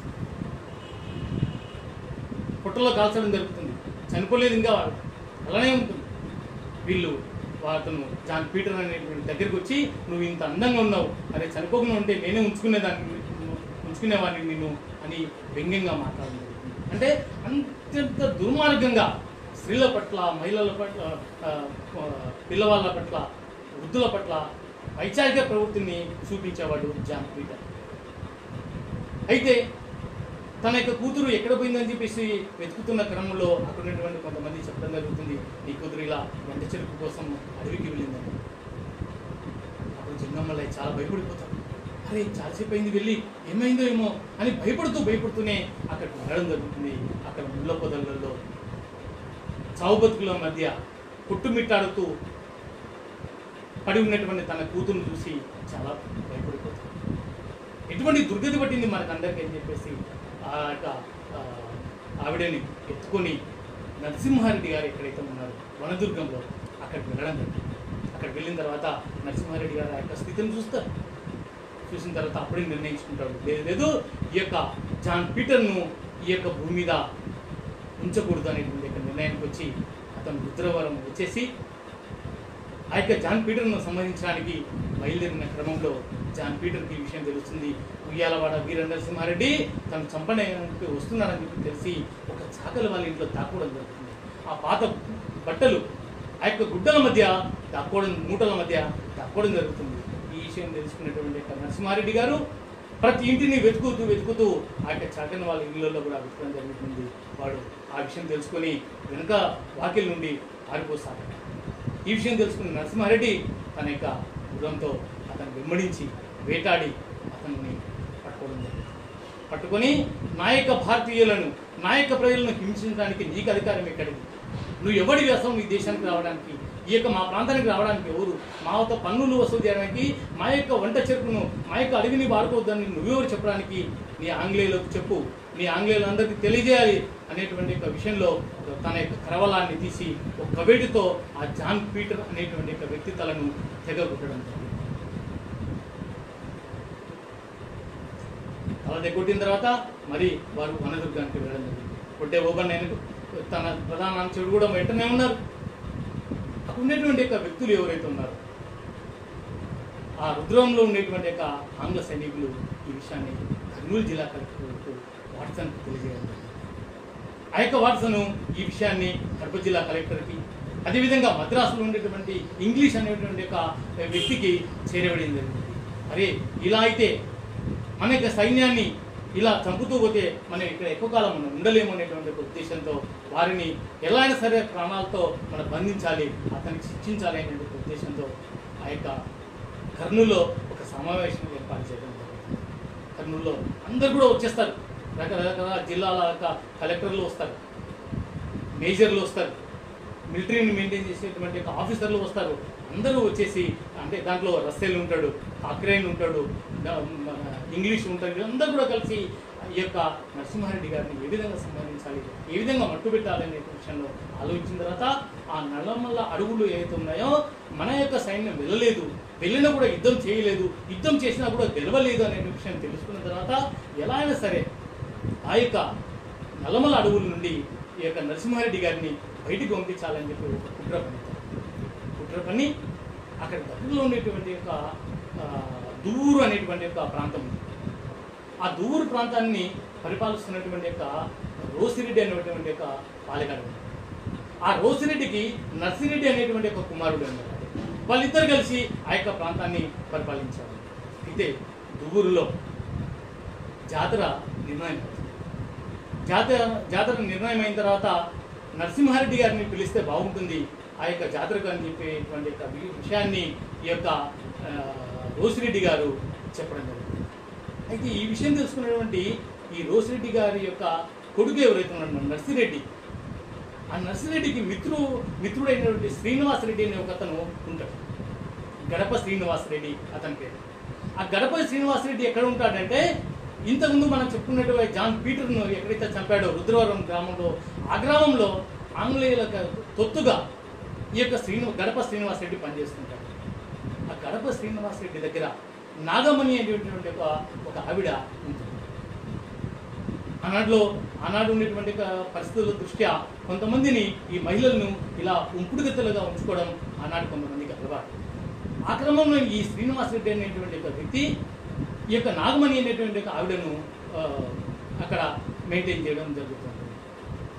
పుట్టలో కాల్చడం జరుగుతుంది చనిపోలేదు ఇంకా వాడు అలానే ఉంటుంది వీళ్ళు అతను జాన్ పీటర్ అనేటువంటి దగ్గరికి వచ్చి నువ్వు ఇంత అందంగా ఉన్నావు అరే చనిపోకుండా ఉంటే నేనే ఉంచుకునేదాన్ని ఉంచుకునేవాడిని నిన్ను అని వ్యంగ్యంగా మాట్లాడడం జరుగుతుంది అంటే అత్యంత దుర్మార్గంగా స్త్రీల పట్ల మహిళల పట్ల ఆ, ఆ, పిల్లవాళ్ళ పట్ల వృద్ధుల పట్ల వైచారిక ప్రవృత్తిని చూపించేవాడు జాన్ పీటర్ అయితే తన యొక్క కూతురు ఎక్కడ పోయిందని చెప్పేసి వెతుకుతున్న క్రమంలో అక్కడ ఉన్నటువంటి కొంతమంది చెప్పడం జరుగుతుంది నీ కూతురు ఇలా వెంట చెరుకు కోసం అడవికి వెళ్ళిందని అప్పుడు జంగమ్మలై చాలా భయపడిపోతాడు అరే చాలాసేపు అయింది వెళ్ళి ఏమైందో ఏమో అని భయపడుతూ భయపడుతూనే అక్కడికి వెళ్ళడం జరుగుతుంది అక్కడ ముళ్ళ పొదలలో చావు బతుకుల మధ్య కొట్టుమిట్టాడుతూ పడి ఉన్నటువంటి తన కూతురును చూసి చాలా భయపడిపోతాడు ఎటువంటి దుర్గతి పట్టింది మనకు అందరికీ అని చెప్పేసి ఆ యొక్క ఆ, ఆవిడని ఎత్తుకొని నరసింహారెడ్డి గారు ఎక్కడైతే ఉన్నారో వనదుర్గంలో అక్కడికి వెళ్ళడం జరిగింది అక్కడికి వెళ్ళిన తర్వాత నరసింహారెడ్డి గారు ఆ యొక్క స్థితిని చూస్తారు చూసిన తర్వాత అప్పుడే నిర్ణయించుకుంటాడు లేదు లేదు ఈ యొక్క జాన్ పీటర్ను ఈ యొక్క భూమి మీద ఉంచకూడదు అనేటువంటి యొక్క నిర్ణయానికి వచ్చి అతను రుద్రవరం వచ్చేసి ఆ యొక్క జాన్ పీటర్ను సంబంధించడానికి బయలుదేరిన క్రమంలో జాన్ పీటర్కి ఈ విషయం తెలుస్తుంది ఉయ్యాలవాడ వీర నరసింహారెడ్డి తను చంపడానికి వస్తున్నాడని చెప్పి తెలిసి ఒక చాకలి వాళ్ళ ఇంట్లో దాక్కోవడం జరుగుతుంది ఆ పాత బట్టలు ఆ యొక్క గుడ్డల మధ్య దాక్కోవడం మూటల మధ్య దాక్కోవడం జరుగుతుంది ఈ విషయం తెలుసుకున్నటువంటి యొక్క నరసింహారెడ్డి గారు ప్రతి ఇంటిని వెతుకుతూ వెతుకుతూ ఆ యొక్క చాకని వాళ్ళ ఇళ్ళల్లో కూడా వెతకడం జరుగుతుంది వాడు ఆ విషయం తెలుసుకొని వెనుక వాకిల్ నుండి పారిపోసాడు ఈ విషయం తెలుసుకున్న నరసింహారెడ్డి తన యొక్క గుర్రంతో అతను వెంబడించి వేటాడి అతన్ని పట్టుకోవడం జరిగింది పట్టుకొని నా యొక్క భారతీయులను నా యొక్క ప్రజలను హింసించడానికి నీకు అధికారం ఎక్కడిది నువ్వు ఎవడి వ్యసం ఈ దేశానికి రావడానికి ఈ యొక్క మా ప్రాంతానికి రావడానికి ఎవరు మా యొక్క పన్నులు వసూలు చేయడానికి మా యొక్క వంట చెరుకును మా యొక్క అడవిని వాడుకోవద్దని నువ్వెవరు చెప్పడానికి నీ ఆంగ్లేయులకు చెప్పు నీ ఆంగ్లేయులందరికీ తెలియజేయాలి అనేటువంటి ఒక విషయంలో తన యొక్క కరవలాన్ని తీసి ఒక కవేటితో ఆ జాన్ పీటర్ అనేటువంటి యొక్క వ్యక్తి తలను తెగగొట్టడం జరిగింది తల దగ్గొట్టిన తర్వాత మరి వారు వనదుర్గానికి వెళ్ళడం జరిగింది కొట్టే ఓబన్ ఆయన తన ప్రధాన అనుచరుడు కూడా వెంటనే ఉన్నారు అక్కడ ఉండేటువంటి యొక్క వ్యక్తులు ఎవరైతే ఉన్నారో ఆ రుద్రంలో ఉండేటువంటి యొక్క ఆంగ్ల సైనికులు ఈ విషయాన్ని కర్నూలు జిల్లా కలెక్టర్కు వాట్సన్కి తెలియజేయడం జరిగింది. ఆ యొక్క వాట్సన్ ఈ విషయాన్ని కడప జిల్లా కలెక్టర్కి అదేవిధంగా మద్రాసులో ఉండేటువంటి ఇంగ్లీష్ అనేటువంటి యొక్క వ్యక్తికి చేరవేయడం జరిగింది అరే ఇలా అయితే మన యొక్క సైన్యాన్ని ఇలా చంపుతూ పోతే మనం ఇక్కడ ఎక్కువ కాలం మనం ఉండలేము అనేటువంటి ఒక ఉద్దేశంతో వారిని ఎలా అయినా సరే ప్రాణాలతో మనం బంధించాలి అతనికి శిక్షించాలి అనేటువంటి ఒక ఉద్దేశంతో ఆ యొక్క కర్నూలులో ఒక సమావేశం ఏర్పాటు చేయడం జరుగుతుంది కర్నూలులో అందరు కూడా వచ్చేస్తారు రకరకాల జిల్లాల యొక్క కలెక్టర్లు వస్తారు మేజర్లు వస్తారు మిలిటరీని మెయింటైన్ చేసేటువంటి ఒక ఆఫీసర్లు వస్తారు అందరూ వచ్చేసి అంటే దాంట్లో రస్సేల్ ఉంటాడు అక్రేన్ ఉంటాడు ద- మన ఇంగ్లీష్ ఉంటాడు అందరూ కూడా కలిసి ఈ యొక్క నరసింహారెడ్డి గారిని ఏ విధంగా సంబంధించాలి ఏ విధంగా మట్టు పెట్టాలి అనే విషయంలో ఆలోచించిన తర్వాత ఆ నల్లమల్ల అడుగులు ఏవైతే ఉన్నాయో మన యొక్క సైన్యం వెళ్ళలేదు వెళ్ళినా కూడా యుద్ధం చేయలేదు యుద్ధం చేసినా కూడా గెలవలేదు అనే విషయం తెలుసుకున్న తర్వాత ఎలా అయినా సరే ఆ యొక్క నల్లమల అడవుల నుండి ఈ యొక్క నరసింహారెడ్డి గారిని బయటికి పంపించాలని చెప్పి ఒక కుట్ర పన్నుతారు కుట్ర పని అక్కడ దగ్గరలో ఉండేటువంటి యొక్క ఆ, దూరు అనేటువంటి యొక్క ప్రాంతం ఉంది ఆ దూరు ప్రాంతాన్ని పరిపాలిస్తున్నటువంటి యొక్క రోసిరెడ్డి అనేటువంటి యొక్క పాలెగాడు ఉన్నాడు. ఆ రోసిరెడ్డికి నర్సిరెడ్డి అనేటువంటి ఒక కుమారుడు ఉన్నారు వాళ్ళిద్దరు కలిసి ఆ యొక్క ప్రాంతాన్ని పరిపాలించారు అయితే దువ్వూరులో జాతర నిర్ణయం అవుతుంది. జాతర జాతర నిర్ణయం అయిన తర్వాత నరసింహారెడ్డి గారిని పిలిస్తే బాగుంటుంది ఆ యొక్క జాతరకు అని చెప్పేటువంటి యొక్క వి- విషయాన్ని ఈ యొక్క ఆ, రోసిరెడ్డి గారు చెప్పడం జరిగింది అయితే ఈ విషయం తెలుసుకున్నటువంటి ఈ రోసిరెడ్డి గారి యొక్క కొడుకు ఎవరైతే ఉన్నాడో నర్సిరెడ్డి ఆ నర్సిరెడ్డికి మిత్రు మిత్రుడైనటువంటి శ్రీనివాసరెడ్డి అనే ఒక అతను ఉంటాడు గడప శ్రీనివాసరెడ్డి అతని పేరు ఆ గడప శ్రీనివాసరెడ్డి ఎక్కడ ఉంటాడంటే ఇంతకుముందు మనం చెప్పుకున్నటువంటి జాన్ పీటర్ను ఎక్కడైతే చంపాడో రుద్రవరం గ్రామంలో ఆ గ్రామంలో ఆంగ్లేయులకు తొత్తుగా ఈ యొక్క శ్రీను గడప శ్రీనివాసరెడ్డి పనిచేస్తుంటాడు ఆ గడప శ్రీనివాసరెడ్డి దగ్గర నాగమణి అనేటువంటి ఒక ఒక ఆవిడ ఉంటుంది ఆనాడులో ఆనాడు ఉండేటువంటి ఒక పరిస్థితుల దృష్ట్యా కొంతమందిని ఈ మహిళలను ఇలా ఉంపుడుగత్తలుగా ఉంచుకోవడం ఆనాడు కొంతమందికి అలవాటు ఆ క్రమంలో ఈ శ్రీనివాసరెడ్డి అనేటువంటి ఒక వ్యక్తి ఈ యొక్క నాగమణి అనేటువంటి ఒక ఆవిడను ఆ, అక్కడ మెయింటైన్ చేయడం జరుగుతుంది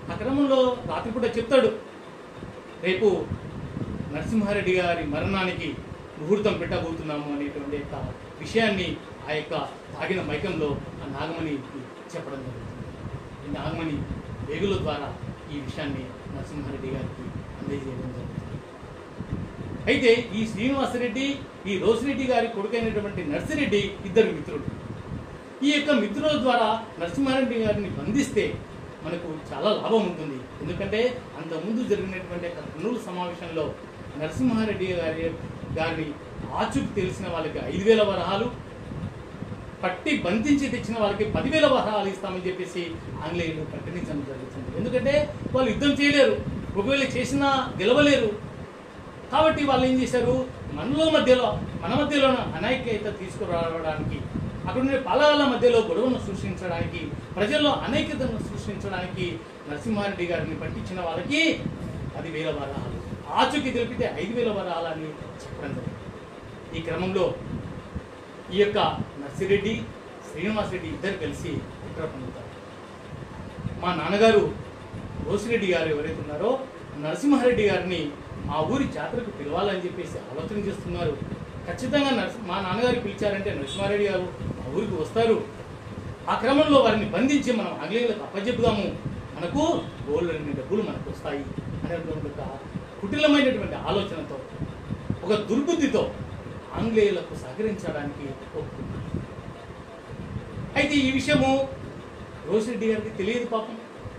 ఆ క్రమంలో రాత్రిపూట చెప్తాడు రేపు నరసింహారెడ్డి గారి మరణానికి ముహూర్తం పెట్టబోతున్నాము అనేటువంటి యొక్క విషయాన్ని ఆ యొక్క తాగిన మైకంలో ఆ నాగమణికి చెప్పడం జరుగుతుంది ఈ నాగమణి వేగుల ద్వారా ఈ విషయాన్ని నరసింహారెడ్డి గారికి అందజేయడం జరుగుతుంది అయితే ఈ శ్రీనివాసరెడ్డి ఈ రోసిరెడ్డి గారి కొడుకైనటువంటి నర్సిరెడ్డి ఇద్దరు మిత్రులు ఈ యొక్క మిత్రుల ద్వారా నరసింహారెడ్డి గారిని బంధిస్తే మనకు చాలా లాభం ఉంటుంది ఎందుకంటే అంతకుముందు జరిగినటువంటి యొక్క కర్నూలు సమావేశంలో నరసింహారెడ్డి గారి గారిని ఆచూకు తెలిసిన వాళ్ళకి ఐదు వేల వరహాలు పట్టి బంధించి తెచ్చిన వాళ్ళకి పదివేల వరహాలు ఇస్తామని చెప్పేసి ఆంగ్లేయులు ప్రకటించడం జరుగుతుంది ఎందుకంటే వాళ్ళు యుద్ధం చేయలేరు ఒకవేళ చేసినా గెలవలేరు కాబట్టి వాళ్ళు ఏం చేశారు మనలో మధ్యలో మన మధ్యలోన అనైక్యత తీసుకురావడానికి అక్కడ ఉండే పాలగాల మధ్యలో గొడవను సృష్టించడానికి ప్రజల్లో అనైక్యతను సృష్టించడానికి నరసింహారెడ్డి గారిని పట్టించిన వాళ్ళకి పదివేల వరాలు ఆచూకి తెలిపితే ఐదు వేల వరాలని చెప్పడం జరిగింది ఈ క్రమంలో ఈ యొక్క నర్సిరెడ్డి శ్రీనివాసరెడ్డి ఇద్దరు కలిసి కుట్ర పొందుతారు మా నాన్నగారు రోసిరెడ్డి గారు ఎవరైతే ఉన్నారో నరసింహారెడ్డి గారిని మా ఊరి జాతరకు పిలవాలని చెప్పేసి ఆలోచన చేస్తున్నారు ఖచ్చితంగా నరసి మా నాన్నగారు పిలిచారంటే నరసింహారెడ్డి గారు మా ఊరికి వస్తారు ఆ క్రమంలో వారిని బంధించి మనం ఆంగ్లేయులకు అప్పచెప్పుదాము మనకు గోల్డ్ డబ్బులు మనకు వస్తాయి అనేటువంటి ఒక కుటిలమైనటువంటి ఆలోచనతో ఒక దుర్బుద్ధితో ఆంగ్లేయులకు సహకరించడానికి ఒప్పుకున్నారు అయితే ఈ విషయము రోసిరెడ్డి గారికి తెలియదు పాపం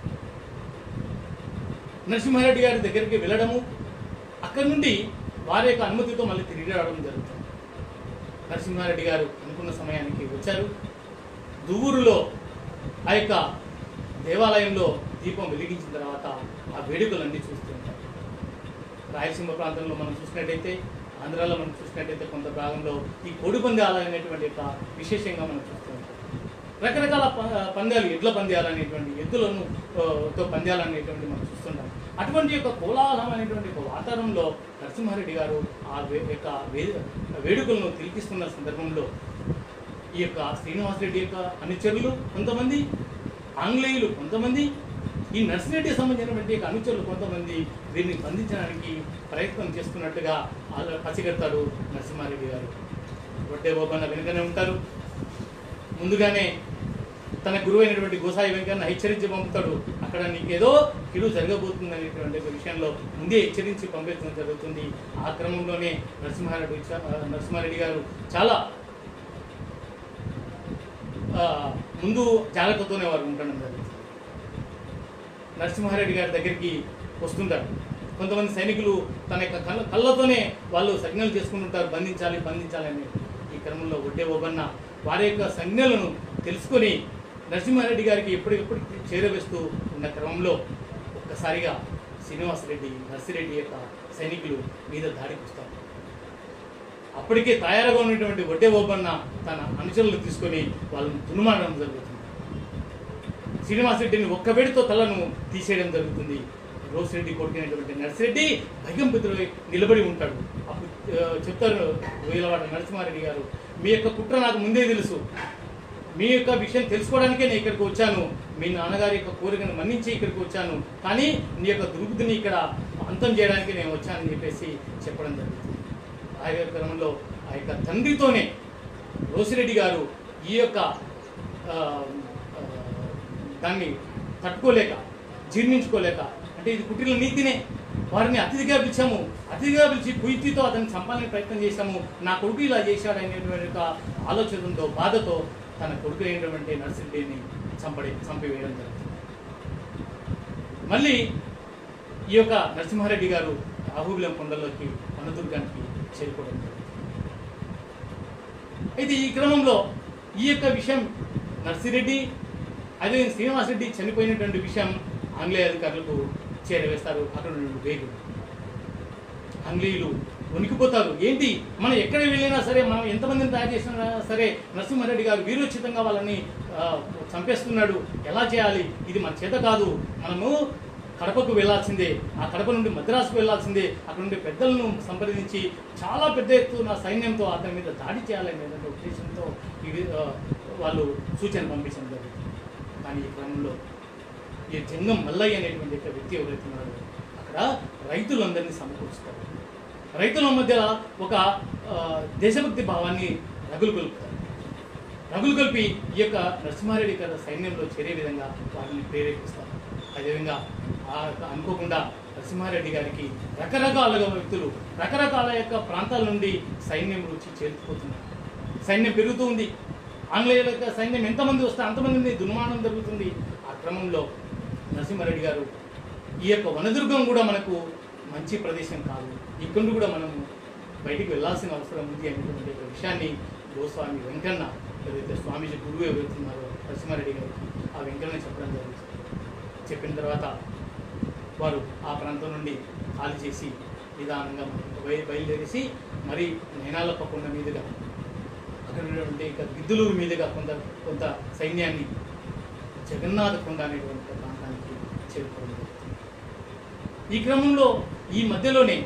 నరసింహారెడ్డి గారి దగ్గరికి వెళ్ళడము అక్కడి నుండి వారి యొక్క అనుమతితో మళ్ళీ తిరిగి రావడం జరుగుతుంది నరసింహారెడ్డి గారు అనుకున్న సమయానికి వచ్చారు దువ్వూరులో ఆ యొక్క దేవాలయంలో దీపం వెలిగించిన తర్వాత ఆ వేడుకలన్నీ చూస్తూ ఉంటారు రాయలసీమ ప్రాంతంలో మనం చూసినట్టయితే ఆంధ్రాలో మనం చూసినట్టయితే కొంత భాగంలో ఈ కోడి పందాలు అనేటువంటి యొక్క విశేషంగా మనం చూస్తూ ఉంటాం రకరకాల ప- పందాలు ఎడ్ల పందాలు అనేటువంటి ఎద్దులను ఆ, తో పందాలు అనేటువంటి మనం చూస్తుంటాం అటువంటి యొక్క కోలాహలం అనేటువంటి ఒక వాతావరణంలో నరసింహారెడ్డి గారు ఆ వే- యొక్క వే- వేడుకలను తిలకిస్తున్న సందర్భంలో ఈ యొక్క శ్రీనివాసరెడ్డి యొక్క అనుచరులు కొంతమంది ఆంగ్లేయులు కొంతమంది ఈ నర్సిరెడ్డికి సంబంధించినటువంటి యొక్క అనుచరులు కొంతమంది వీరిని బంధించడానికి ప్రయత్నం చేస్తున్నట్టుగా వాళ్ళు పసిగడతారు నరసింహారెడ్డి గారు రొట్టె బొబ్బన్న వెనుకనే ఉంటారు ముందుగానే తన గురువు అయినటువంటి గోసాయి వెంకన్న హెచ్చరించి పంపుతాడు అక్కడ నీకేదో కిడు జరగబోతుంది అనేటువంటి ఒక విషయంలో ముందే హెచ్చరించి పంపించడం జరుగుతుంది ఆ క్రమంలోనే నరసింహారెడ్డి చ- ఆ, నరసింహారెడ్డి గారు చాలా ఆ, ముందు జాగ్రత్తతోనే వారు ఉండడం జరుగుతుంది నరసింహారెడ్డి గారి దగ్గరికి వస్తుంటారు కొంతమంది సైనికులు తన యొక్క కళ్ళ కళ్ళతోనే వాళ్ళు సంజ్ఞలు చేసుకుంటుంటారు బంధించాలి బంధించాలి అని ఈ క్రమంలో ఒడ్డే ఓబన్న వారి యొక్క సంజ్ఞలను తెలుసుకొని నరసింహారెడ్డి గారికి ఎప్పటికెప్పుడు చేరవేస్తూ ఉన్న క్రమంలో ఒక్కసారిగా శ్రీనివాసరెడ్డి నర్సిరెడ్డి యొక్క సైనికులు మీద దాడికి వస్తారు అప్పటికే తయారుగా ఉన్నటువంటి ఒడ్డే ఓబన్న తన అనుచరులను తీసుకొని వాళ్ళని తునుమాడడం జరుగుతుంది శ్రీనివాసరెడ్డిని ఒక్క వేడితో తలను తీసేయడం జరుగుతుంది రోసిరెడ్డి కొడుకునేటువంటి నర్సిరెడ్డి భయంపితులై నిలబడి ఉంటాడు అప్పుడు ఆ, చెప్తారు వీలవాడ నరసింహారెడ్డి గారు మీ యొక్క కుట్ర నాకు ముందే తెలుసు మీ యొక్క విషయం తెలుసుకోవడానికే నేను ఇక్కడికి వచ్చాను మీ నాన్నగారి యొక్క కోరికను మన్నించి ఇక్కడికి వచ్చాను కానీ నీ యొక్క దుర్బుద్ధిని ఇక్కడ అంతం చేయడానికి నేను వచ్చానని చెప్పేసి చెప్పడం జరుగుతుంది ఆ యొక్క క్రమంలో ఆ యొక్క తండ్రితోనే రోసిరెడ్డి గారు ఈ యొక్క ఆ, ఆ, దాన్ని తట్టుకోలేక జీర్ణించుకోలేక అంటే ఇది కుటీల నీతినే వారిని అతిథిగా పిలిచాము అతిథిగా పిలిచి కుయితితో అతన్ని చంపాలని ప్రయత్నం చేశాము నా కొడుకు ఇలా చేశాడు అనేటువంటి ఒక ఆలోచనతో బాధతో తన కొడుకు అయినటువంటి నర్సిరెడ్డిని చంపడి చంపివేయడం జరుగుతుంది మళ్ళీ ఈ యొక్క నరసింహారెడ్డి గారు రాహుబిలం కొండలోకి వనదుర్గానికి చేరుకోవడం జరిగింది అయితే ఈ క్రమంలో ఈ యొక్క విషయం నర్సిరెడ్డి అదే శ్రీనివాసరెడ్డి చనిపోయినటువంటి విషయం ఆంగ్లేయ అధికారులకు చేరవేస్తారు అక్కడ ఉన్న వేగులు ఆంగ్లేయులు వణికిపోతారు ఏంటి మనం ఎక్కడ వెళ్ళినా సరే మనం ఎంతమందిని తయారు చేసినా సరే నరసింహారెడ్డి గారు వీరోచితంగా వాళ్ళని ఆ, చంపేస్తున్నాడు ఎలా చేయాలి ఇది మన చేత కాదు మనము కడపకు వెళ్ళాల్సిందే ఆ కడప నుండి మద్రాసుకు వెళ్ళాల్సిందే అక్కడ నుండి పెద్దలను సంప్రదించి చాలా పెద్ద ఎత్తున సైన్యంతో అతని మీద దాడి చేయాలనే ఉద్దేశంతో ఇది ఆ, వాళ్ళు సూచన పంపించడం జరుగుతుంది కానీ ఈ క్రమంలో ఈ జంగం మల్లయ్య అనేటువంటి ఒక వ్యక్తి ఎవరైతే ఉన్నారో అక్కడ రైతులందరినీ సమకూరుస్తారు రైతుల మధ్య ఒక ఆ, దేశభక్తి భావాన్ని రగులు కొలుపుతారు రగులు కలిపి ఈ యొక్క నరసింహారెడ్డి గారి సైన్యంలో చేరే విధంగా వారిని ప్రేరేపిస్తారు అదేవిధంగా ఆ యొక్క అనుకోకుండా నరసింహారెడ్డి గారికి రకరకాలుగా వ్యక్తులు రకరకాల యొక్క ప్రాంతాల నుండి సైన్యం రుచి చేరుకుపోతున్నారు సైన్యం పెరుగుతూ ఉంది ఆంగ్లేయుల యొక్క సైన్యం ఎంతమంది వస్తే అంతమంది దుర్మానం జరుగుతుంది ఆ క్రమంలో నరసింహారెడ్డి గారు ఈ యొక్క వనదుర్గం కూడా మనకు మంచి ప్రదేశం కాదు ఇక్కడ నుండి కూడా మనము బయటికి వెళ్ళాల్సిన అవసరం ఉంది అనేటువంటి ఒక విషయాన్ని గోస్వామి వెంకన్న ఏదైతే స్వామీజీ గురువు ఎవరుతున్నారో నరసింహారెడ్డి గారికి ఆ వెంకన్న చెప్పడం జరిగింది చెప్పిన తర్వాత వారు ఆ ప్రాంతం నుండి ఖాళీ చేసి నిదానంగా మనకు బయ- బయలుదేరేసి మరి నైనాలప్ప కొండ మీదుగా అక్కడ ఉన్నటువంటి ఇక గిద్దులూరు మీదుగా కొంత కొంత సైన్యాన్ని జగన్నాథ కొండ అనేటువంటి ఒక ప్రాంతానికి చేరుకోవడం జరుగుతుంది ఈ క్రమంలో ఈ మధ్యలోనే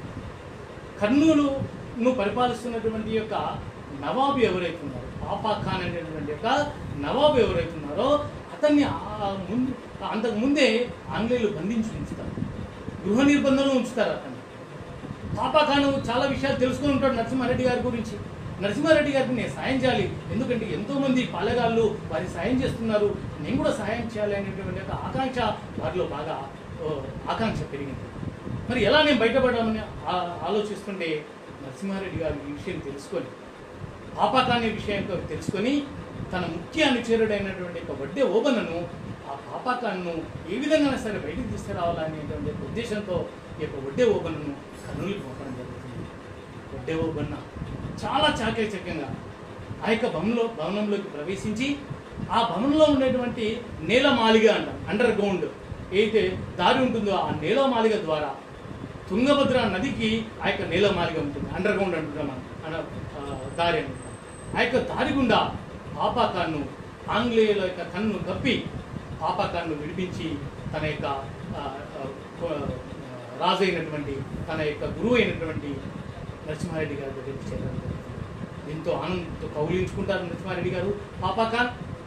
కర్నూలును పరిపాలిస్తున్నటువంటి యొక్క నవాబు ఎవరైతే ఉన్నారో పాపా ఖాన్ అనేటువంటి యొక్క నవాబు ఎవరైతే ఉన్నారో అతన్ని ఆ ముందు అంతకు ముందే ఆంగ్లేయులు బంధించి ఉంచుతారు గృహ నిర్బంధంలో ఉంచుతారు అతన్ని పాపా ఖాన్ చాలా విషయాలు తెలుసుకుని ఉంటాడు నరసింహారెడ్డి గారి గురించి నరసింహారెడ్డి గారికి నేను సాయం చేయాలి ఎందుకంటే ఎంతో మంది పాలెగాళ్ళు వారికి సాయం చేస్తున్నారు నేను కూడా సహాయం చేయాలి అనేటువంటి ఒక ఆకాంక్ష వారిలో బాగా ఓ, ఆకాంక్ష పెరిగింది మరి ఎలా నేను బయటపడామని ఆ- ఆలోచిస్తుంటే నరసింహారెడ్డి గారు ఈ విషయం తెలుసుకొని పాపాకాన్ని విషయం తెలుసుకొని తన ముఖ్య అనుచరుడైనటువంటి ఒక వడ్డే ఓబనను ఆ పాపాకాన్ను ఏ విధంగా సరే బయటికి తీసుకురావాలనేటువంటి ఒక ఉద్దేశంతో ఈ యొక్క వడ్డే ఓబనను కర్నూలుకి పంపడం జరుగుతుంది వడ్డే ఓబన్న చాలా చాకచక్యంగా ఆ యొక్క భవనంలో భవనంలోకి ప్రవేశించి ఆ భవనంలో ఉండేటువంటి నేలమాలిగ అంటాం అండర్ గ్రౌండ్ ఏదైతే దారి ఉంటుందో ఆ నేలమాలిగ ద్వారా తుంగభద్ర నదికి ఆ యొక్క నేలమాలిగ ఉంటుంది అండర్ గ్రౌండ్ అంటున్నాం మనం అన ఆ, దారి అంటున్నాం ఆ యొక్క దారి గుండా పాపాకాన్ను ఆంగ్లేయుల యొక్క కన్ను కప్పి పాపాకాన్ను విడిపించి తన యొక్క ఆ, ఆ, ఆ, రాజు అయినటువంటి తన యొక్క గురువు అయినటువంటి నరసింహారెడ్డి గారి దగ్గరికి చేరడం జరుగుతుంది. ఎంతో ఆనందంతో కౌలించుకుంటారు నరసింహారెడ్డి గారు పాపాకాన్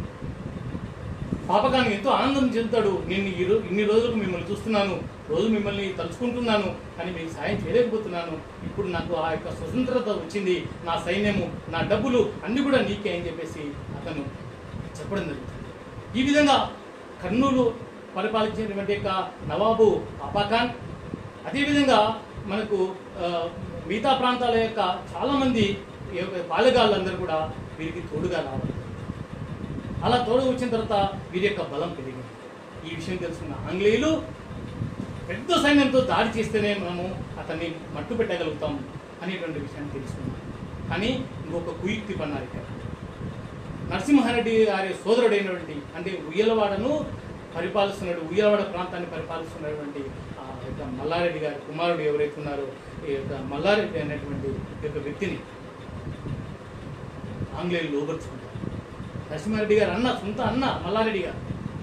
పాపకాన్ని ఎంతో ఆనందం చెందుతాడు నేను ఈ రో- ఇన్ని రోజులకు మిమ్మల్ని చూస్తున్నాను రోజు మిమ్మల్ని తలుచుకుంటున్నాను కానీ మీకు సాయం చేయలేకపోతున్నాను ఇప్పుడు నాకు ఆ యొక్క స్వతంత్రత వచ్చింది నా సైన్యము నా డబ్బులు అన్నీ కూడా నీకే అని చెప్పేసి అతను చెప్పడం జరుగుతుంది ఈ విధంగా కర్నూలు పరిపాలించినటువంటి యొక్క నవాబు పాపాఖాన్ అదేవిధంగా మనకు ఆ, మిగతా ప్రాంతాల యొక్క చాలామంది ఈ యొక్క పాలెగాళ్ళందరూ కూడా వీరికి తోడుగా రావాలి అలా తోడు వచ్చిన తర్వాత వీరి యొక్క బలం పెరిగింది ఈ విషయం తెలుసుకున్న ఆంగ్లేయులు పెద్ద సైన్యంతో దాడి చేస్తేనే మనము అతన్ని మట్టు పెట్టగలుగుతాం అనేటువంటి విషయాన్ని తెలుసుకున్నాం కానీ ఇంకొక కుయుక్తి పన్నారు ఇక్కడ నరసింహారెడ్డి గారి సోదరుడైనటువంటి అంటే ఉయ్యలవాడను పరిపాలిస్తున్నాడు ఉయ్యలవాడ ప్రాంతాన్ని పరిపాలిస్తున్నటువంటి ఆ యొక్క మల్లారెడ్డి గారి కుమారుడు ఎవరైతే ఉన్నారో ఈ యొక్క మల్లారెడ్డి అనేటువంటి ఈ యొక్క వ్యక్తిని ఆంగ్లేయులు లోపరుచుకుంటారు నరసింహారెడ్డి గారు అన్న సొంత అన్న మల్లారెడ్డి గారు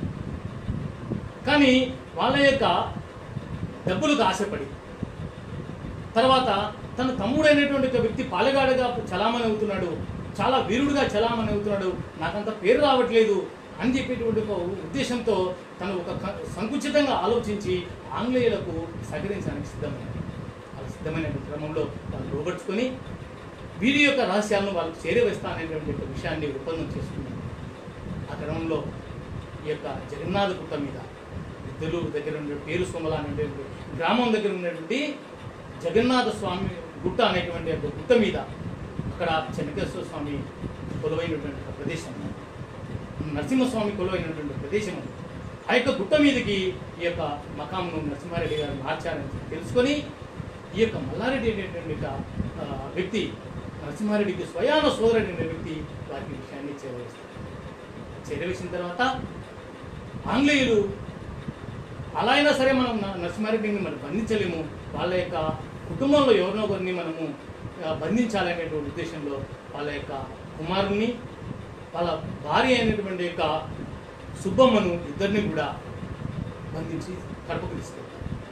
కానీ వాళ్ళ యొక్క డబ్బులకు ఆశపడి తర్వాత తన తమ్ముడైనటువంటి ఒక వ్యక్తి పాలెగాడగా చలామణి అవుతున్నాడు చాలా వీరుడుగా చలామణి అవుతున్నాడు నాకంత పేరు రావట్లేదు అని చెప్పేటువంటి ఒక ఉద్దేశంతో తను ఒక క- సంకుచితంగా ఆలోచించి ఆంగ్లేయులకు సహకరించడానికి సిద్ధమైనాడు అలా సిద్ధమైన క్రమంలో వాళ్ళు లోబర్చుకొని వీరి యొక్క రహస్యాలను వాళ్ళకు చేరవేస్తా అనేటువంటి ఒక విషయాన్ని ఒప్పందం చేసుకున్నారు ఆ క్రమంలో ఈ యొక్క జగన్నాథ గుట్ట మీద ఇద్దరు దగ్గర ఉండే పేరు సోమల అనేటువంటి గ్రామం దగ్గర ఉన్నటువంటి జగన్నాథ స్వామి గుట్ట అనేటువంటి ఒక గుట్ట మీద అక్కడ చెన్నకేశ్వర స్వామి కొలువైనటువంటి ఒక ప్రదేశం నరసింహస్వామి కొలువైనటువంటి ప్రదేశం ఆ యొక్క గుట్ట మీదకి ఈ యొక్క మకాంను నరసింహారెడ్డి గారు మార్చారని తెలుసుకొని ఈ యొక్క మల్లారెడ్డి అనేటువంటి ఒక, ఆ, వ్యక్తి నరసింహారెడ్డికి స్వయాన సోదరుడు అనే వ్యక్తి వారికి ఈ విషయాన్ని చేరవేస్తారు చేరవేసిన తర్వాత ఆంగ్లేయులు అలా అయినా సరే మనం న- నరసింహారెడ్డిని మనం బంధించలేము వాళ్ళ యొక్క కుటుంబంలో ఎవరినో ఒకరిని మనము ఆ, బంధించాలనేటువంటి ఉద్దేశంలో వాళ్ళ యొక్క కుమారుణ్ణి వాళ్ళ భార్య అయినటువంటి యొక్క సుబ్బమ్మను ఇద్దరిని కూడా బంధించి కడపకు తీసుకెళ్తారు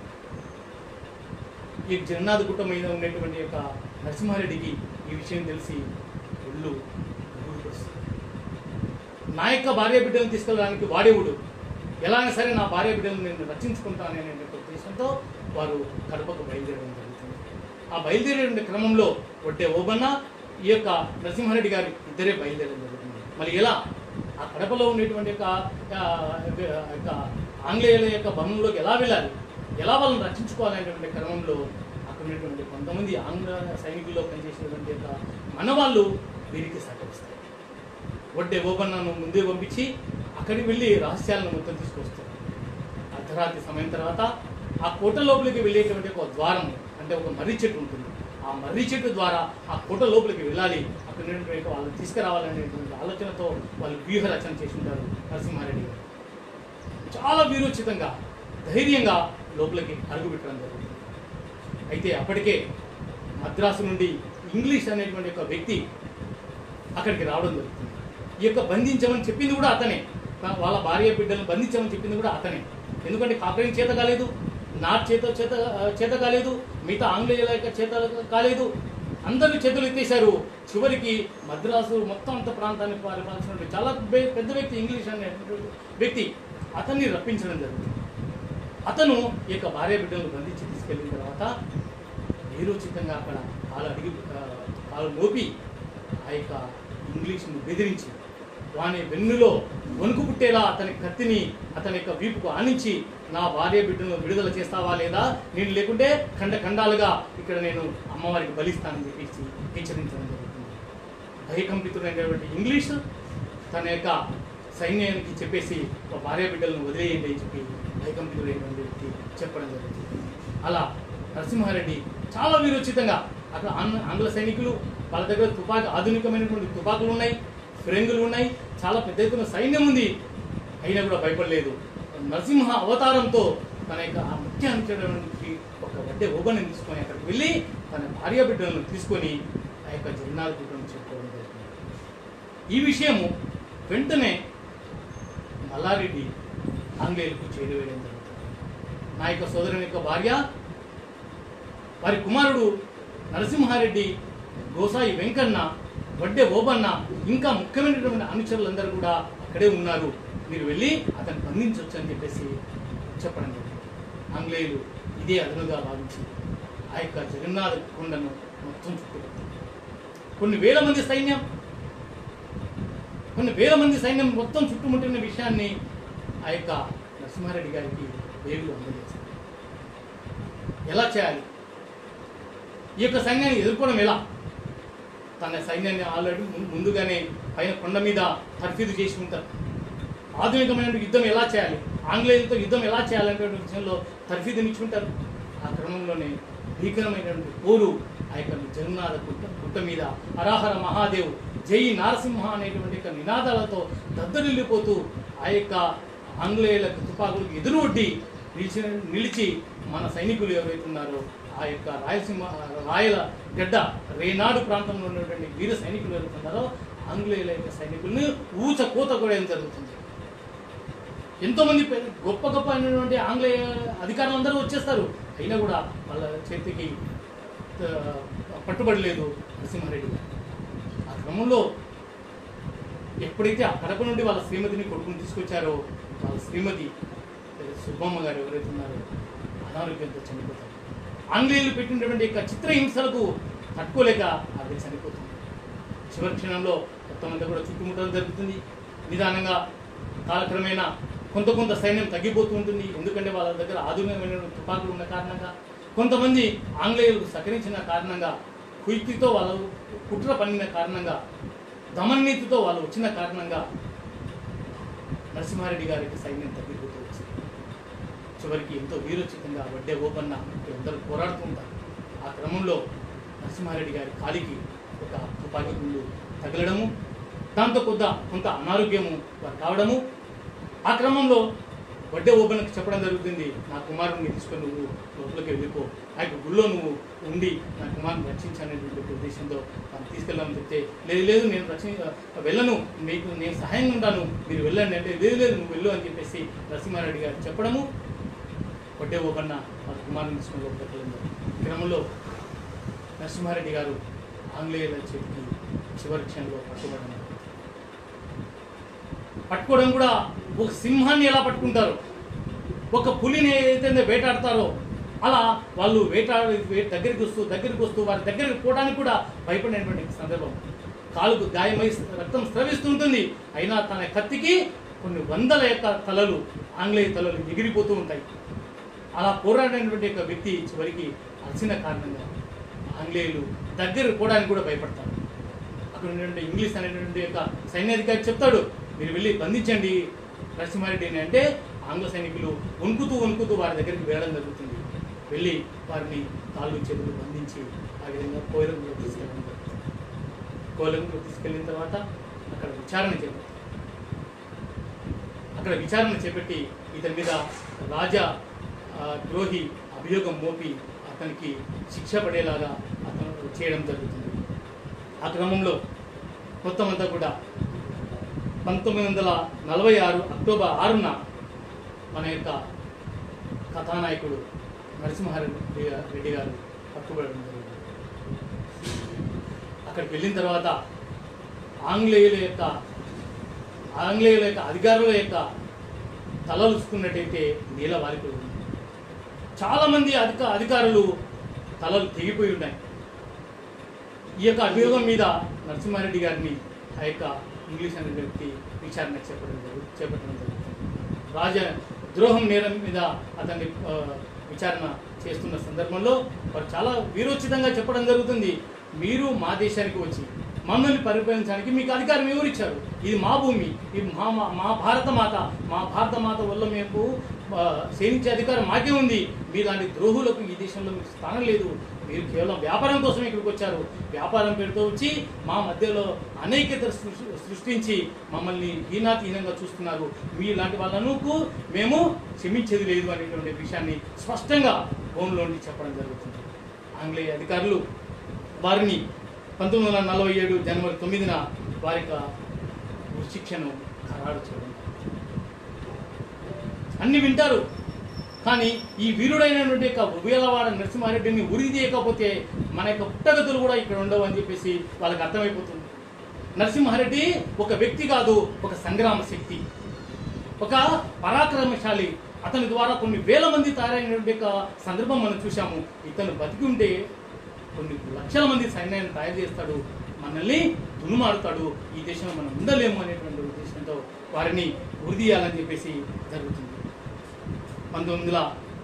ఈ జగన్నాథ్ గుట్ట మీద ఉండేటువంటి యొక్క నరసింహారెడ్డికి ఈ విషయం తెలిసి ఒళ్ళు ఊడిపడుస్తుంది నా యొక్క భార్య బిడ్డను తీసుకెళ్ళడానికి వాడేవుడు ఎలాగైనా సరే నా భార్య బిడ్డలను నేను రక్షించుకుంటాననే ఉద్దేశంతో వారు కడపకు బయలుదేరడం జరుగుతుంది ఆ బయలుదేరే క్రమంలో ఒట్టే ఓబన్న ఈ యొక్క నరసింహారెడ్డి గారు ఇద్దరే బయలుదేరడం జరుగుతుంది మరి ఎలా ఆ కడపలో ఉండేటువంటి యొక్క ఆ, యొక్క ఆంగ్లేయుల యొక్క భవనంలోకి ఎలా వెళ్ళాలి ఎలా వాళ్ళని రక్షించుకోవాలనేటువంటి క్రమంలో అక్కడ ఉన్నటువంటి కొంతమంది ఆంగ్ల సైనికుల్లో పనిచేసినటువంటి యొక్క మనవాళ్ళు వీరికి సహకరిస్తారు ఒడ్డే ఓబన్నను ముందే పంపించి అక్కడికి వెళ్ళి రహస్యాలను మొత్తం తీసుకొస్తారు అర్ధరాత్రి సమయం తర్వాత ఆ కోట లోపలికి వెళ్ళేటువంటి ఒక ద్వారం అంటే ఒక మర్రి చెట్టు ఉంటుంది ఆ మర్రి చెట్టు ద్వారా ఆ కోట లోపలికి వెళ్ళాలి అక్కడ ఉన్నటువంటి వాళ్ళని తీసుకురావాలనేటువంటి ఆలోచనతో వాళ్ళు వ్యూహ రచన చేసి ఉంటారు నరసింహారెడ్డి గారు చాలా వీరోచితంగా ధైర్యంగా లోపలికి అడుగుపెట్టడం జరుగుతుంది అయితే అప్పటికే మద్రాసు నుండి ఇంగ్లీష్ అనేటువంటి ఒక వ్యక్తి అక్కడికి రావడం జరుగుతుంది ఈ యొక్క బంధించమని చెప్పింది కూడా అతనే తా- వాళ్ళ భార్య బిడ్డలను బంధించమని చెప్పింది కూడా అతనే ఎందుకంటే కాకరేం చేత కాలేదు నాట్ చేత చేత చేత కాలేదు మిగతా ఆంగ్లేయుల యొక్క చేత కాలేదు అందరూ చేతులు ఎత్తేశారు చివరికి మద్రాసు మొత్తం అంత ప్రాంతాన్ని పరిపాలించిన చాలా బే- పెద్ద వ్యక్తి ఇంగ్లీష్ అనే వ్యక్తి అతన్ని రప్పించడం జరుగుతుంది అతను ఈ యొక్క భార్య బిడ్డలను బంధించి తీసుకెళ్ళిన తర్వాత వీరోచితంగా అక్కడ కాలు అడిగి ఆ, కాలు మోపి ఆ యొక్క ఇంగ్లీష్ను బెదిరించి వాని వెన్నులో వణుకు పుట్టేలా అతని కత్తిని అతని యొక్క వీపుకు ఆనించి నా భార్య బిడ్డను విడుదల చేస్తావా లేదా నేను లేకుంటే ఖండ ఖండాలుగా ఇక్కడ నేను అమ్మవారికి బలిస్తానని చెప్పేసి హెచ్చరించడం జరుగుతుంది భయకంపితుడైనటువంటి ఇంగ్లీష్ తన యొక్క సైన్యానికి చెప్పేసి ఒక భార్య బిడ్డలను వదిలేయండి అని చెప్పి భయకంపితుడైనటువంటి వ్యక్తి చెప్పడం జరుగుతుంది అలా నరసింహారెడ్డి చాలా వీరోచితంగా అక్కడ ఆంగ్ల ఆంగ్ల సైనికులు వాళ్ళ దగ్గర తుపాకీ ఆధునికమైనటువంటి తుపాకులు ఉన్నాయి ఫిరంగులు ఉన్నాయి చాలా పెద్ద ఎత్తున సైన్యం ఉంది అయినా కూడా భయపడలేదు నరసింహ అవతారంతో తన యొక్క ఆ ముఖ్యానికి ఒక వడ్డే ఓబని తీసుకొని అక్కడికి వెళ్ళి తన భార్య బిడ్డలను తీసుకొని ఆ యొక్క జగన్నాథ కూటమి చెప్పుకోవడం జరుగుతుంది ఈ విషయము వెంటనే మల్లారెడ్డి ఆంగ్లేయులకు చేరువేయడం జరుగుతుంది నా యొక్క సోదరుని యొక్క భార్య వారి కుమారుడు నరసింహారెడ్డి గోసాయి వెంకన్న వడ్డే ఓబన్న ఇంకా ముఖ్యమైనటువంటి అనుచరులందరూ కూడా అక్కడే ఉన్నారు మీరు వెళ్ళి అతన్ని బంధించవచ్చు అని చెప్పేసి చెప్పడం జరిగింది ఆంగ్లేయులు ఇదే అదనుగా భావించి ఆ యొక్క జగన్నాథ కొండను మొత్తం చుట్టుముట్టారు కొన్ని వేల మంది సైన్యం కొన్ని వేల మంది సైన్యం మొత్తం చుట్టుముట్టిన విషయాన్ని ఆ యొక్క నరసింహారెడ్డి గారికి దేవుడు అందజేశారు ఎలా చేయాలి ఈ యొక్క సైన్యాన్ని ఎదుర్కోవడం ఎలా తన సైన్యాన్ని ఆల్రెడీ ము- ముందుగానే పైన కొండ మీద తర్ఫీదు చేసి ఉంటారు ఆధునికమైన యుద్ధం ఎలా చేయాలి ఆంగ్లేయులతో యుద్ధం ఎలా చేయాలనే విషయంలో తర్ఫీదునిచ్చుకుంటారు ఆ క్రమంలోనే భీకరమైనటువంటి పోరు ఆ యొక్క జగన్నాథ గుట్ట గుట్ట మీద హరాహర మహాదేవ్ జై నారసింహ అనేటువంటి యొక్క నినాదాలతో దద్దరిల్లిపోతూ ఆ యొక్క ఆంగ్లేయులకు తుపాకులకు ఎదురు ఒడ్డి నిలిచి నిలిచి మన సైనికులు ఎవరైతే ఉన్నారో ఆ యొక్క రాయలసీమ రాయల గడ్డ రేనాడు ప్రాంతంలో ఉన్నటువంటి వీర సైనికులు ఎవరైతే ఉన్నారో ఆంగ్లేయుల యొక్క సైనికుల్ని ఊచ కోత కూడా జరుగుతుంది ఎంతో మంది పెద్ద- గొప్ప గొప్ప అయినటువంటి ఆంగ్లేయ అధికారులు అందరూ వచ్చేస్తారు అయినా కూడా వాళ్ళ చేతికి ఆ, పట్టుబడలేదు నరసింహారెడ్డి గారు ఆ క్రమంలో ఎప్పుడైతే ఆ కడప నుండి వాళ్ళ శ్రీమతిని కొడుకుని తీసుకొచ్చారో వాళ్ళ శ్రీమతి సుబ్బమ్మ గారు ఎవరైతే ఉన్నారో అనారోగ్యంతో చనిపోతారు ఆంగ్లేయులు పెట్టినటువంటి యొక్క చిత్రహింసలకు తట్టుకోలేక ఆవిడ చనిపోతుంది చివరి క్షణంలో మొత్తం అంతా కూడా చుట్టుముట్టడం జరుగుతుంది నిదానంగా కాలక్రమేణా కొంత కొంత సైన్యం తగ్గిపోతూ ఉంటుంది ఎందుకంటే వాళ్ళ దగ్గర ఆధునికమైన తుపాకులు ఉన్న కారణంగా కొంతమంది ఆంగ్లేయులకు సహకరించిన కారణంగా కుయుక్తితో వాళ్ళు కుట్ర పన్నిన కారణంగా దమన్నీతితో వాళ్ళు వచ్చిన కారణంగా నరసింహారెడ్డి గారికి సైన్యం తగ్గిపోతూ వచ్చింది చివరికి ఎంతో వీరోచితంగా వడ్డే ఓపన్న అందరూ పోరాడుతూ ఉంటారు ఆ క్రమంలో నరసింహారెడ్డి గారి కాలికి ఒక తుపాకీ గుండు తగలడము దాంతో కొంత కొంత అనారోగ్యము వారు కావడము ఆ క్రమంలో వడ్డే ఓపెన్కి చెప్పడం జరుగుతుంది నా కుమారుడిని తీసుకొని నువ్వు లోపలికి వెళ్ళిపో ఆ యొక్క గుళ్ళో నువ్వు ఉండి నా కుమారుని రక్షించాలనేటువంటి ఉద్దేశంతో మనం తీసుకెళ్ళామని చెప్తే లేదు లేదు నేను రక్షి వెళ్ళను మీకు నేను సహాయంగా ఉంటాను మీరు వెళ్ళండి అంటే లేదు లేదు నువ్వు వెళ్ళు అని చెప్పేసి నరసింహారెడ్డి గారు చెప్పడము వడ్డే ఓపన్న వాళ్ళ కుమారుని తీసుకొని లోపలికి వెళ్ళింది ఈ క్రమంలో నరసింహారెడ్డి గారు ఆంగ్లేయుల చేతికి చివరి క్షణంలో పట్టుబడినారు పట్టుకోవడం కూడా ఒక సింహాన్ని ఎలా పట్టుకుంటారో ఒక పులిని ఏదైతే వేటాడతారో అలా వాళ్ళు వేటాడి వే- దగ్గరికి వస్తూ దగ్గరికి వస్తూ వారి దగ్గరికి పోవడానికి కూడా భయపడినటువంటి సందర్భం కాలుకు గాయమై రక్తం స్రవిస్తుంటుంది అయినా తన కత్తికి కొన్ని వందల యొక్క తలలు ఆంగ్లేయ తలలు ఎగిరిపోతూ ఉంటాయి అలా పోరాడినటువంటి యొక్క వ్యక్తి చివరికి అలసిన కారణంగా ఆంగ్లేయులు దగ్గర పోవడానికి కూడా భయపడతారు అక్కడ ఉన్నటువంటి ఇంగ్లీష్ అనేటువంటి యొక్క సైన్యాధికారి చెప్తాడు మీరు వెళ్ళి బంధించండి నరసింహారెడ్డిని అంటే ఆంగ్ల సైనికులు వణుకుతూ వణుకుతూ వారి దగ్గరికి వెళ్ళడం జరుగుతుంది వెళ్ళి వారిని కాళ్ళు చేతులు బంధించి ఆ విధంగా కోయలంలో తీసుకెళ్ళడం జరుగుతుంది కోయలంలో తీసుకెళ్ళిన తర్వాత అక్కడ విచారణ చేపడతారు అక్కడ విచారణ చేపట్టి ఇతని మీద రాజా ఆ, ద్రోహి అభియోగం మోపి అతనికి శిక్ష పడేలాగా అతను చేయడం జరుగుతుంది ఆ క్రమంలో మొత్తం అంతా కూడా పంతొమ్మిది వందల నలభై ఆరు అక్టోబర్ ఆరున మన యొక్క కథానాయకుడు నరసింహారెడ్డి గా- రెడ్డి గారు పట్టుబడడం జరిగింది అక్కడికి వెళ్ళిన తర్వాత ఆంగ్లేయుల యొక్క ఆంగ్లేయుల యొక్క అధికారుల యొక్క తలలుసుకున్నట్టయితే నీల వారిపోయి ఉంది చాలామంది అధిక అధికారులు తలలు తెగిపోయి ఉన్నాయి ఈ యొక్క అభియోగం మీద నరసింహారెడ్డి గారిని ఆ యొక్క ఇంగ్లీష్ అనే వ్యక్తి విచారణ చేపట్టడం జరుగు చేపట్టడం జరుగుతుంది రాజ ద్రోహం నేరం మీద అతన్ని ఆ, విచారణ చేస్తున్న సందర్భంలో వారు చాలా వీరోచితంగా చెప్పడం జరుగుతుంది మీరు మా దేశానికి వచ్చి మమ్మల్ని పరిపాలించడానికి మీకు అధికారం ఎవరు ఇచ్చారు ఇది మా భూమి ఇది మా మా- మా భారత మాత మా భారత మాత వల్ల మేము ఆ, సేవించే అధికారం మాకే ఉంది మీలాంటి ద్రోహులకు ఈ దేశంలో మీకు స్థానం లేదు మీరు కేవలం వ్యాపారం కోసం ఇక్కడికి వచ్చారు వ్యాపారం పేరుతో వచ్చి మా మధ్యలో అనేకత సృష్టి- సృష్టించి మమ్మల్ని హీనాతీనంగా చూస్తున్నారు మీలాంటి వాళ్ళను మేము క్షమించేది లేదు అనేటువంటి విషయాన్ని స్పష్టంగా హోంలో నుండి చెప్పడం జరుగుతుంది ఆంగ్లేయ అధికారులు వారిని పంతొమ్మిది వందల నలభై ఏడు జనవరి తొమ్మిదిన వారి యొక్క శిక్షను ఖరారు చేయడం అన్ని వింటారు కానీ ఈ వీరుడైనటువంటి యొక్క ఉభయలవాడ నరసింహారెడ్డిని ఉరి తీయకపోతే మన యొక్క పుట్టగతులు కూడా ఇక్కడ ఉండవు అని చెప్పేసి వాళ్ళకి అర్థమైపోతుంది నరసింహారెడ్డి ఒక వ్యక్తి కాదు ఒక సంగ్రామ శక్తి ఒక పరాక్రమశాలి అతని ద్వారా కొన్ని వేల మంది తయారైనటువంటి యొక్క సందర్భం మనం చూసాము ఇతను బతికి ఉంటే కొన్ని లక్షల మంది సైన్యాన్ని తయారు చేస్తాడు మనల్ని దునుమాడుతాడు ఈ దేశంలో మనం ఉండలేము అనేటువంటి ఉద్దేశంతో వారిని ఉరిదీయాలని చెప్పేసి జరుగుతుంది పంతొమ్మిది వందల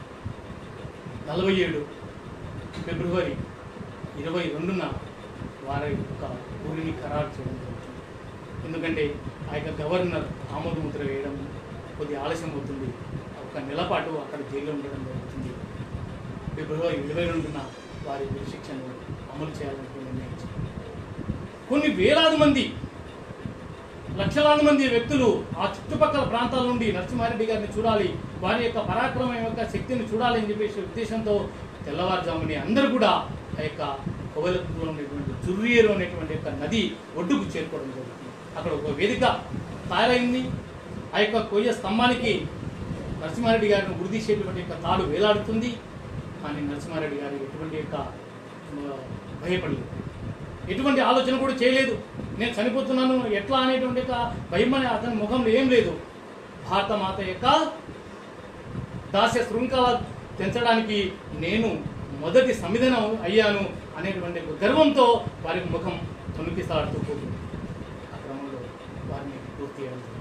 నలభై ఏడు ఫిబ్రవరి ఇరవై రెండున వారి యొక్క ఊరిని ఖరారు చేయడం జరుగుతుంది ఎందుకంటే ఆ యొక్క గవర్నర్ ఆమోదముద్ర వేయడం కొద్ది ఆలస్యం అవుతుంది ఒక నెలపాటు అక్కడ జైల్లో ఉండడం జరుగుతుంది ఫిబ్రవరి ఇరవై రెండున వారి ఉరి శిక్షను అమలు చేయాలని నిర్ణయించారు కొన్ని వేలాది మంది లక్షలాది మంది వ్యక్తులు ఆ చుట్టుపక్కల ప్రాంతాల నుండి నరసింహారెడ్డి గారిని చూడాలి వారి యొక్క పరాక్రమం యొక్క శక్తిని చూడాలి అని చెప్పేసి ఉద్దేశంతో తెల్లవారుజాముని అందరూ కూడా ఆ యొక్క కోవెలకులో ఉన్నటువంటి చుర్రియేరు అనేటువంటి యొక్క నది ఒడ్డుకు చేరుకోవడం జరుగుతుంది అక్కడ ఒక వేదిక తయారైంది ఆ యొక్క కొయ్య స్తంభానికి నరసింహారెడ్డి గారిని ఉరిదీసేటువంటి యొక్క తాడు వేలాడుతుంది కానీ నరసింహారెడ్డి గారు ఎటువంటి యొక్క ఆ, భయపడలేదు ఎటువంటి ఆలోచన కూడా చేయలేదు నేను చనిపోతున్నాను ఎట్లా అనేటువంటి యొక్క భయం అనే అతని ముఖంలో ఏం లేదు భారత మాత యొక్క దాస్య శృంఖల తెంచడానికి నేను మొదటి సంవిధానం అయ్యాను అనేటువంటి ఒక గర్వంతో వారి ముఖం తొణికిసాడుతూ పోతుంది ఆ క్రమంలో వారిని పూర్తి చేయడం జరుగుతుంది.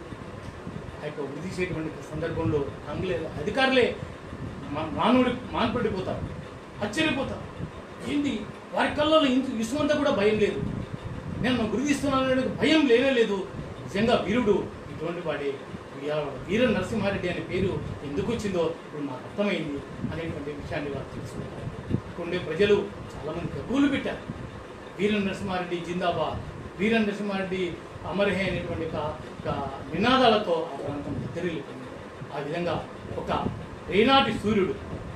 ఆ యొక్క వృద్ధి చేయటువంటి సందర్భంలో ఆంగ్లేయ అధికారులే మా- మానవుడి మాన్పడిపోతారు ఆశ్చర్యపోతారు ఏంటి వారి కళ్ళలో ఇంత ఇసుమంతా కూడా భయం లేదు నేను గురిదిస్తున్నాను అనే భయం లేనే లేదు నిజంగా వీరుడు ఇటువంటి వాడే వీర- వీర నరసింహారెడ్డి అనే పేరు ఎందుకు వచ్చిందో ఇప్పుడు మాకు అర్థమైంది అనేటువంటి విషయాన్ని వారు తెలుసుకుంటారు ఇక్కడ ఉండే ప్రజలు చాలామంది గబ్బులు పెట్టారు వీర నరసింహారెడ్డి జిందాబాద్ వీర నరసింహారెడ్డి అమరహే అనేటువంటి ఒక ఒక నినాదాలతో ఆ ప్రాంతం తెరిలిపోయింది ఆ విధంగా ఒక రేనాటి సూర్యుడు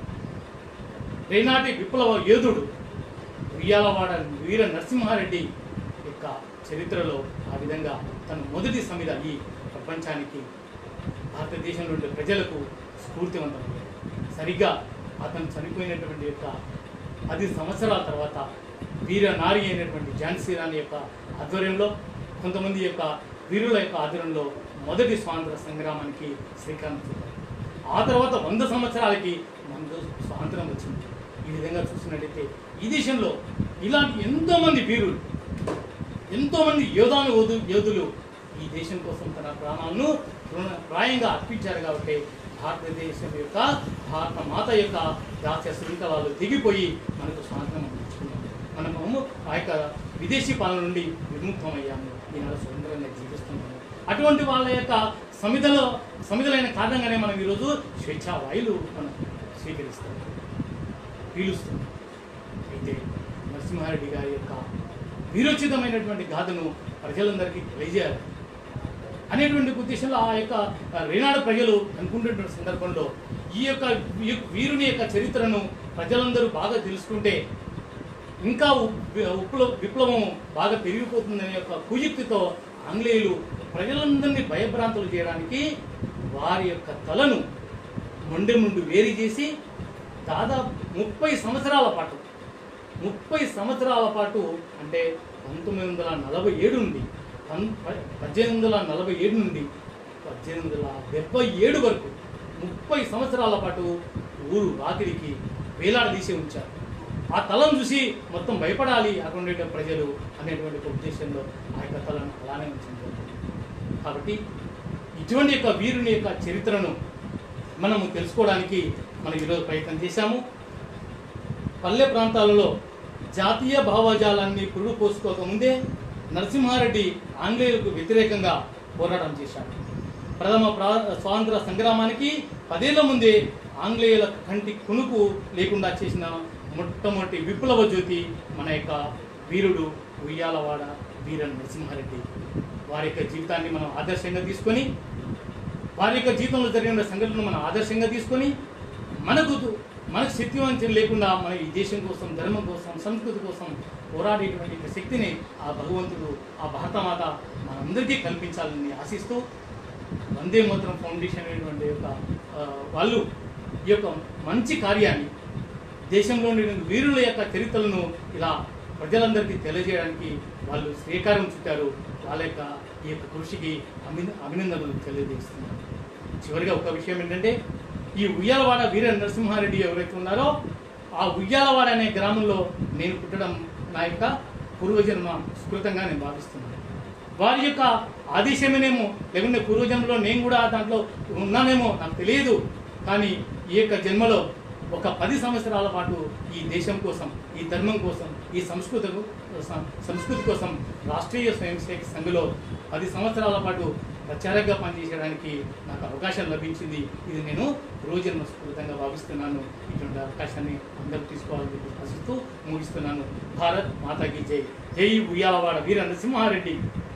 రేనాటి విప్లవ యోధుడు ఉయ్యాలవాడ వీర నరసింహారెడ్డి యొక్క చరిత్రలో ఆ విధంగా తన మొదటి సమిద ఈ ప్రపంచానికి భారతదేశంలో ఉండే ప్రజలకు స్ఫూర్తివంతమయ్యాడు సరిగ్గా అతను చనిపోయినటువంటి యొక్క పది సంవత్సరాల తర్వాత వీర నారి అయినటువంటి ఝాన్సీ రాణి యొక్క ఆధ్వర్యంలో కొంతమంది యొక్క వీరుల యొక్క ఆధ్వర్యంలో మొదటి స్వాతంత్ర సంగ్రామానికి శ్రీకారం చుట్టారు ఆ తర్వాత వంద సంవత్సరాలకి మనకు స్వాతంత్రం వచ్చింది ఈ విధంగా చూసినట్టయితే ఈ దేశంలో ఇలాంటి ఎంతోమంది వీరులు ఎంతోమంది యోధాను యోధు యోధులు ఈ దేశం కోసం తన ప్రాణాలను తృణ- ప్రాయంగా అర్పించారు కాబట్టి భారతదేశం యొక్క భారత మాత యొక్క దాస్య శృంఖలాలు దిగిపోయి మనకు స్వాతంత్రం అందించుకున్నాం మనము ఆ యొక్క విదేశీ పాలన నుండి విముక్తమయ్యాము ఈనాడు స్వతంత్రంగా జీవిస్తున్నాము అటువంటి వాళ్ళ యొక్క సమిధలో సమిధలైన కారణంగానే మనం ఈరోజు స్వేచ్ఛా వాయులు మనం స్వీకరిస్తాం పీలుస్తాం అయితే నరసింహారెడ్డి గారి యొక్క వీరోచితమైనటువంటి గాథను ప్రజలందరికీ తెలియజేయాలి అనేటువంటి ఉద్దేశంలో ఆ యొక్క రేనాడు ప్రజలు అనుకుంటున్న సందర్భంలో ఈ యొక్క ఈ యొక్క వీరుని యొక్క చరిత్రను ప్రజలందరూ బాగా తెలుసుకుంటే ఇంకా ఉప్- ఉప్ల విప్లవం బాగా పెరిగిపోతుందనే యొక్క కుయుక్తితో ఆంగ్లేయులు ప్రజలందరినీ భయభ్రాంతులు చేయడానికి వారి యొక్క తలను మొండె నుండి వేరు చేసి దాదాపు ముప్పై సంవత్సరాల పాటు ముప్పై సంవత్సరాల పాటు అంటే పంతొమ్మిది వందల నలభై ఏడు నుండి పన్- ప- పద్దెనిమిది వందల నలభై ఏడు నుండి పద్దెనిమిది వందల డెబ్బై ఏడు వరకు ముప్పై సంవత్సరాల పాటు ఊరు రాత్రికి వేలాడదీసి ఉంచారు ఆ తలను చూసి మొత్తం భయపడాలి అక్కడ ప్రజలు అనేటువంటి ఒక ఉద్దేశంలో ఆ యొక్క తలను అలానే ఉంచింది కాబట్టి ఇటువంటి యొక్క వీరుని యొక్క చరిత్రను మనము తెలుసుకోవడానికి మనం ఈరోజు ప్రయత్నం చేశాము పల్లె ప్రాంతాలలో జాతీయ భావజాలాన్ని పురుడు పోసుకోకముందే నరసింహారెడ్డి ఆంగ్లేయులకు వ్యతిరేకంగా పోరాటం చేశాడు ప్రథమ ప్రా స్వాతంత్ర సంగ్రామానికి పదేళ్ల ముందే ఆంగ్లేయుల కంటి కునుకు లేకుండా చేసిన మొట్టమొదటి విప్లవ జ్యోతి మన యొక్క వీరుడు ఉయ్యాలవాడ వీర నరసింహారెడ్డి వారి యొక్క జీవితాన్ని మనం ఆదర్శంగా తీసుకొని వారి యొక్క జీవితంలో జరిగిన సంఘటనలు మనం ఆదర్శంగా తీసుకొని మనకు మనకు శక్తివంచన లేకుండా మన ఈ దేశం కోసం ధర్మం కోసం సంస్కృతి కోసం పోరాడేటువంటి యొక్క శక్తిని ఆ భగవంతుడు ఆ భారతమాత మనందరికీ కల్పించాలని ఆశిస్తూ వందే మాత్రం ఫౌండేషన్ అనేటువంటి యొక్క ఆ, వాళ్ళు ఈ యొక్క మంచి కార్యాన్ని దేశంలోని వీరుల యొక్క చరిత్రలను ఇలా ప్రజలందరికీ తెలియజేయడానికి వాళ్ళు శ్రీకారం చుట్టారు వాళ్ళ యొక్క ఈ యొక్క కృషికి అభి అభినందనలు తెలియజేస్తున్నారు చివరిగా ఒక విషయం ఏంటంటే ఈ ఉయ్యాలవాడ వీర నరసింహారెడ్డి ఎవరైతే ఉన్నారో ఆ ఉయ్యాలవాడ అనే గ్రామంలో నేను పుట్టడం నా యొక్క పూర్వజన్మ సుకృతంగా నేను భావిస్తున్నాను వారి యొక్క ఆదేశమేనేమో లేకుంటే పూర్వజన్మలో నేను కూడా దాంట్లో ఉన్నానేమో నాకు తెలియదు కానీ ఈ యొక్క జన్మలో ఒక పది సంవత్సరాల పాటు ఈ దేశం కోసం ఈ ధర్మం కోసం ఈ సంస్కృతి సంస్కృతి కోసం రాష్ట్రీయ స్వయం సేవక సంఘలో పది సంవత్సరాల పాటు ప్రచారంగా పనిచేయడానికి నాకు అవకాశం లభించింది ఇది నేను పూర్వజన్మ స్ఫూర్తంగా భావిస్తున్నాను ఇటువంటి అవకాశాన్ని అందరూ తీసుకోవాలని చెప్పి ఆశిస్తూ ముగిస్తున్నాను భారత్ మాతాకి జై జై ఉయ్యాలవాడ వీర నరసింహారెడ్డి